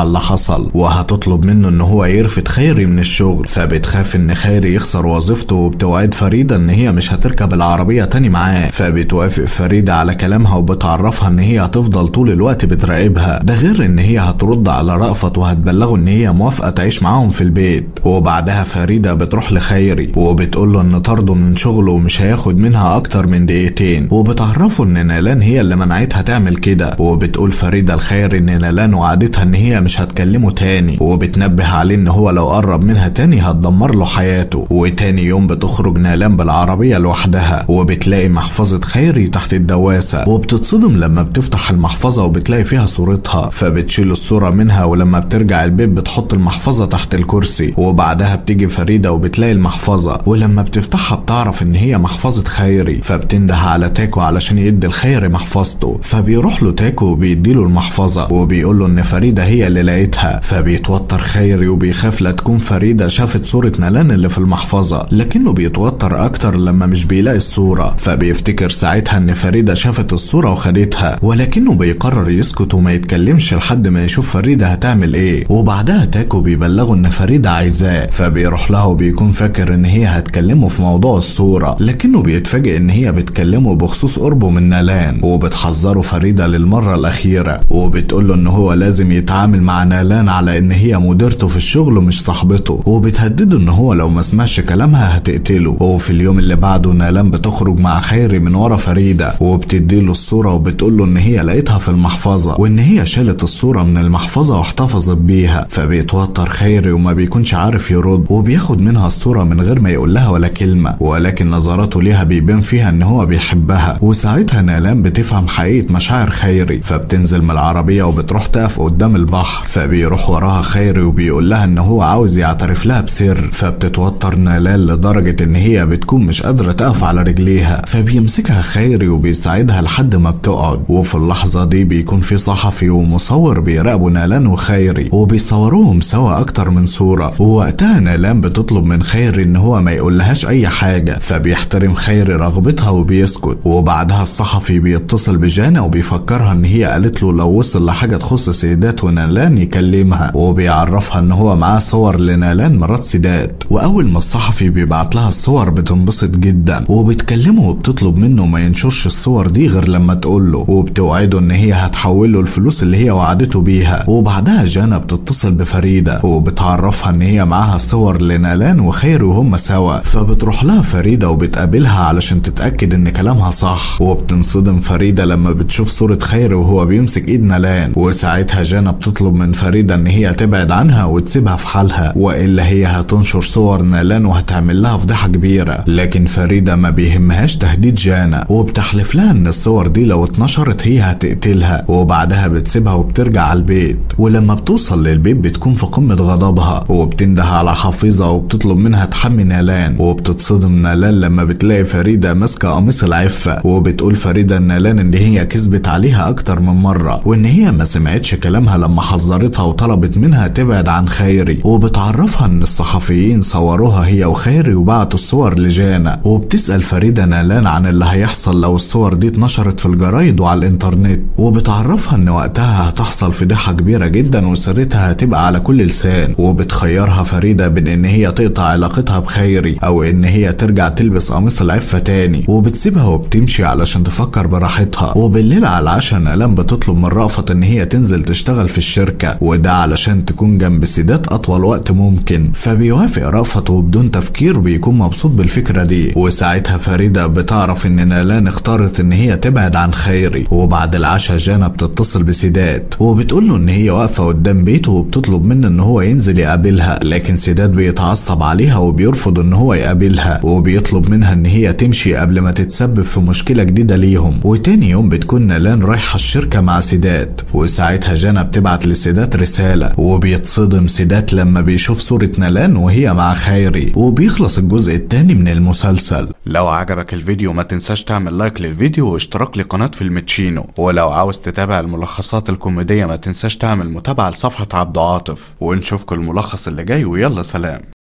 على اللي حصل وهتطلب منه ان هو يرفد خيري من الشغل فبتخاف ان خيري يخسر وظيفته وبتوعد فريدة ان هي مش هتركب العربية تاني معاه فبتوافق فريدة على كلامها وبتعرفها ان هي هتفضل طول الوقت بتراقبها ده غير ان هي هترد على رأفت وهتبلغه ان هي موافقة تعيش معاهم في البيت وبعدها فريدة بتروح لخيري وبتقول له ان طرده من شغله ومش هياخد منها اكتر من دقيقتين وبتعرفه ان نالان هي اللي منعتها تعمل كده وبتقول فريدة لخيري ان نالان وعدتها ان هي مش هتكلمه تاني وبتنبه عليه ان هو لو قرب منها تاني هتدمر له حياته وتاني يوم بتخرج نالان بالعربية لوحدها وبتلاقي محفظة خيري تحت الدواسة وبتتصدم لما بتفتح المحفظة وبتلاقي فيها صورتها فبتشيل الصورة منها ولما بترجع البيت بتحط المحفظة تحت الكرسي وبعدها بتيجي فريدة وبتلاقي المحفظة ولما بتفتحها بتعرف ان هي محفظة خيري فبتنده على تاكو علشان يدي الخيري محفظته فبيروح له تاكو وبيديله المحفظة وبيقول له ان فريدة هي اللي لقيتها فبيتوتر خيري وبيخاف لا تكون فريدة شافت صورة نالان اللي في المحفظة لكنه بيتوتر اكتر لما مش بيلاقي الصورة فبيفتكر ساعتها ان فريدة شافت الصورة وخدتها ولكنه بيقرر يسكت وما يتكلمش لحد ما يشوف فريدة هتعمل ايه وبعدها تاكو بيبلغه ان فريدة عايزاه فبيروح لها وبيكون فاكر ان هي هتكلمه في موضوع الصورة لكنه بيتفاجئ ان هي بتكلمه بخصوص قربه من نالان وبتحذره فريدة للمرة الاخيرة وبتقول له ان هو لازم يتعامل مع نالان على ان هي مديرته في الشغل مش صاحبته وبتهدده ان هو لو ما سمعش كلامها هتقتله وفي اليوم اللي بعده نالان بتخرج مع خيري من ورا فريدة وبتديله الصورة وبتقول له ان هي لقيتها في المحفظة وان هي شالت الصورة من المحفظة واحتفظت بيها فبيتوتر خيري وما بيكونش عارف يرد وبياخد منها الصورة من غير ما يقول لها ولا كلمة ولكن نظراته ليها بيبان فيها ان هو بيحبها وساعتها نالان بتفهم حقيقة مشاعر خيري فبتنزل من العربية وبتروح تقف قدام البحر فبيروح وراها خيري وبيقول لها ان هو عاوز يعترف لها بسر فبتتوتر نالان لدرجة ان هي بتكون مش قادرة تقف على رجليها فبيمسكها خيري وبيساعدها لحد ما بتقعد وفي اللحظة دي بيكون في صحفي ومصور بيراقبوا نالان وخيري وبيصوروهم سوا اكتر من صورة ووقتها نالان بتطلب من خيري ان هو ما يقولهاش اي حاجة فبيحترم خيري رغبتها وبيسكت وبعدها الصحفي بيتصل بجانا وبيفكرها ان هي قالت له لو وصل لحاجة تخص سيدات ونالان يكلمها وبيعرفها ان هو معاه صور لنالان مرات سيدات واول ما الصحفي بيبعت لها الصور بتنبسط جدا وبتكلمه وبتطلب منه ما ينشرش الصور دي غير لما تقول له وبتوعده ان هي هتحول له الفلوس اللي هي وعدته بيها وبعدها جانا بتتصل بفريدة وبتعرفها ان هي معاها صور لنالان وخير وهم سوا فبتروح لها فريدة وبتقابلها علشان تتأكد ان كلامها صح وبتنصدم فريدة لما بتشوف صورة خير وهو بيمسك ايد نالان وساعتها جانا بتطلب من فريدة ان هي تبعد عنها وتسيبها في حالها والا هي هتنشر صور نالان وهتعمل لها فضيحة كبيرة لكن فريدة ما بيهمهاش تهديد جانا وبتحلف لها ان الصور دي لو اتنشرت هي هتقتلها وبعدها بتسيبها وبترجع على البيت ولما بتوصل للبيت بتكون في قمة غضبها وبتنده على حفيظة وبتطلب منها تحمي نالان وبتتصدم نالان لما بتلاقي فريدة ماسكة قميص العفة وبتقول فريدة نالان ان هي كذبت عليها اكتر من مرة وان هي ما سمعتش كلامها لما حذرتها وطلبت منها تبعد عن خيري وبتعرفها ان الصحفيين صوروها هي وخيري وبعتوا الصور لجانا وبتسأل فريدة نالان عن اللي هيحصل لو الصور دي اتنشرت في الجرايد وعلى الانترنت وبتعرفها ان وقتها هتحصل فضيحة كبيرة جدا وسرتها هتبقى على كل لسان وبتخيرها فريدة بين ان هي تقطع علاقتها بخيري او ان هي ترجع تلبس قميص العفة تاني وبتسيبها وبتمشي علشان تفكر براحتها وبالليل على العشاء نالان بتطلب من رأفت ان هي تنزل تشتغل في الشركة وده علشان تكون جنب سيدات اطول وقت ممكن فبيوافق رأفت وبدون تفكير بيكون مبسوط بالفكرة دي وساعتها فريدة بتعرف ان نالان اختارت ان هي تبعد عن خيري وبعد العشاء جانا بتتصل بسيدات وبتقول له ان هي واقفة قدام بيته وبتطلب منه ان هو ينزل يقابلها لكن سيدات بيتعصب عليها وبيرفض ان هو يقابلها وبيطلب منها ان هي تمشي قبل ما تتسبب في مشكلة جديدة ليهم وتاني يوم بتكون نالان رايحة الشركة مع سيدات وساعتها جانا بتبعت لسيدات رسالة وبيتصدم سيدات لما بيشوف صورة نالان وهي مع خيري وبيخلص الجزء التاني من المسلسل لو عجبك الفيديو ما تنساش تعمل لايك للفيديو واشتراك لقناة فيلمتشينو ولو عاوز تتابع الملخصات الكوميدية ما تنساش تعمل متابعة لصفحة عبد عاطف ونشوفكم الملخص اللي جاي ويلا سلام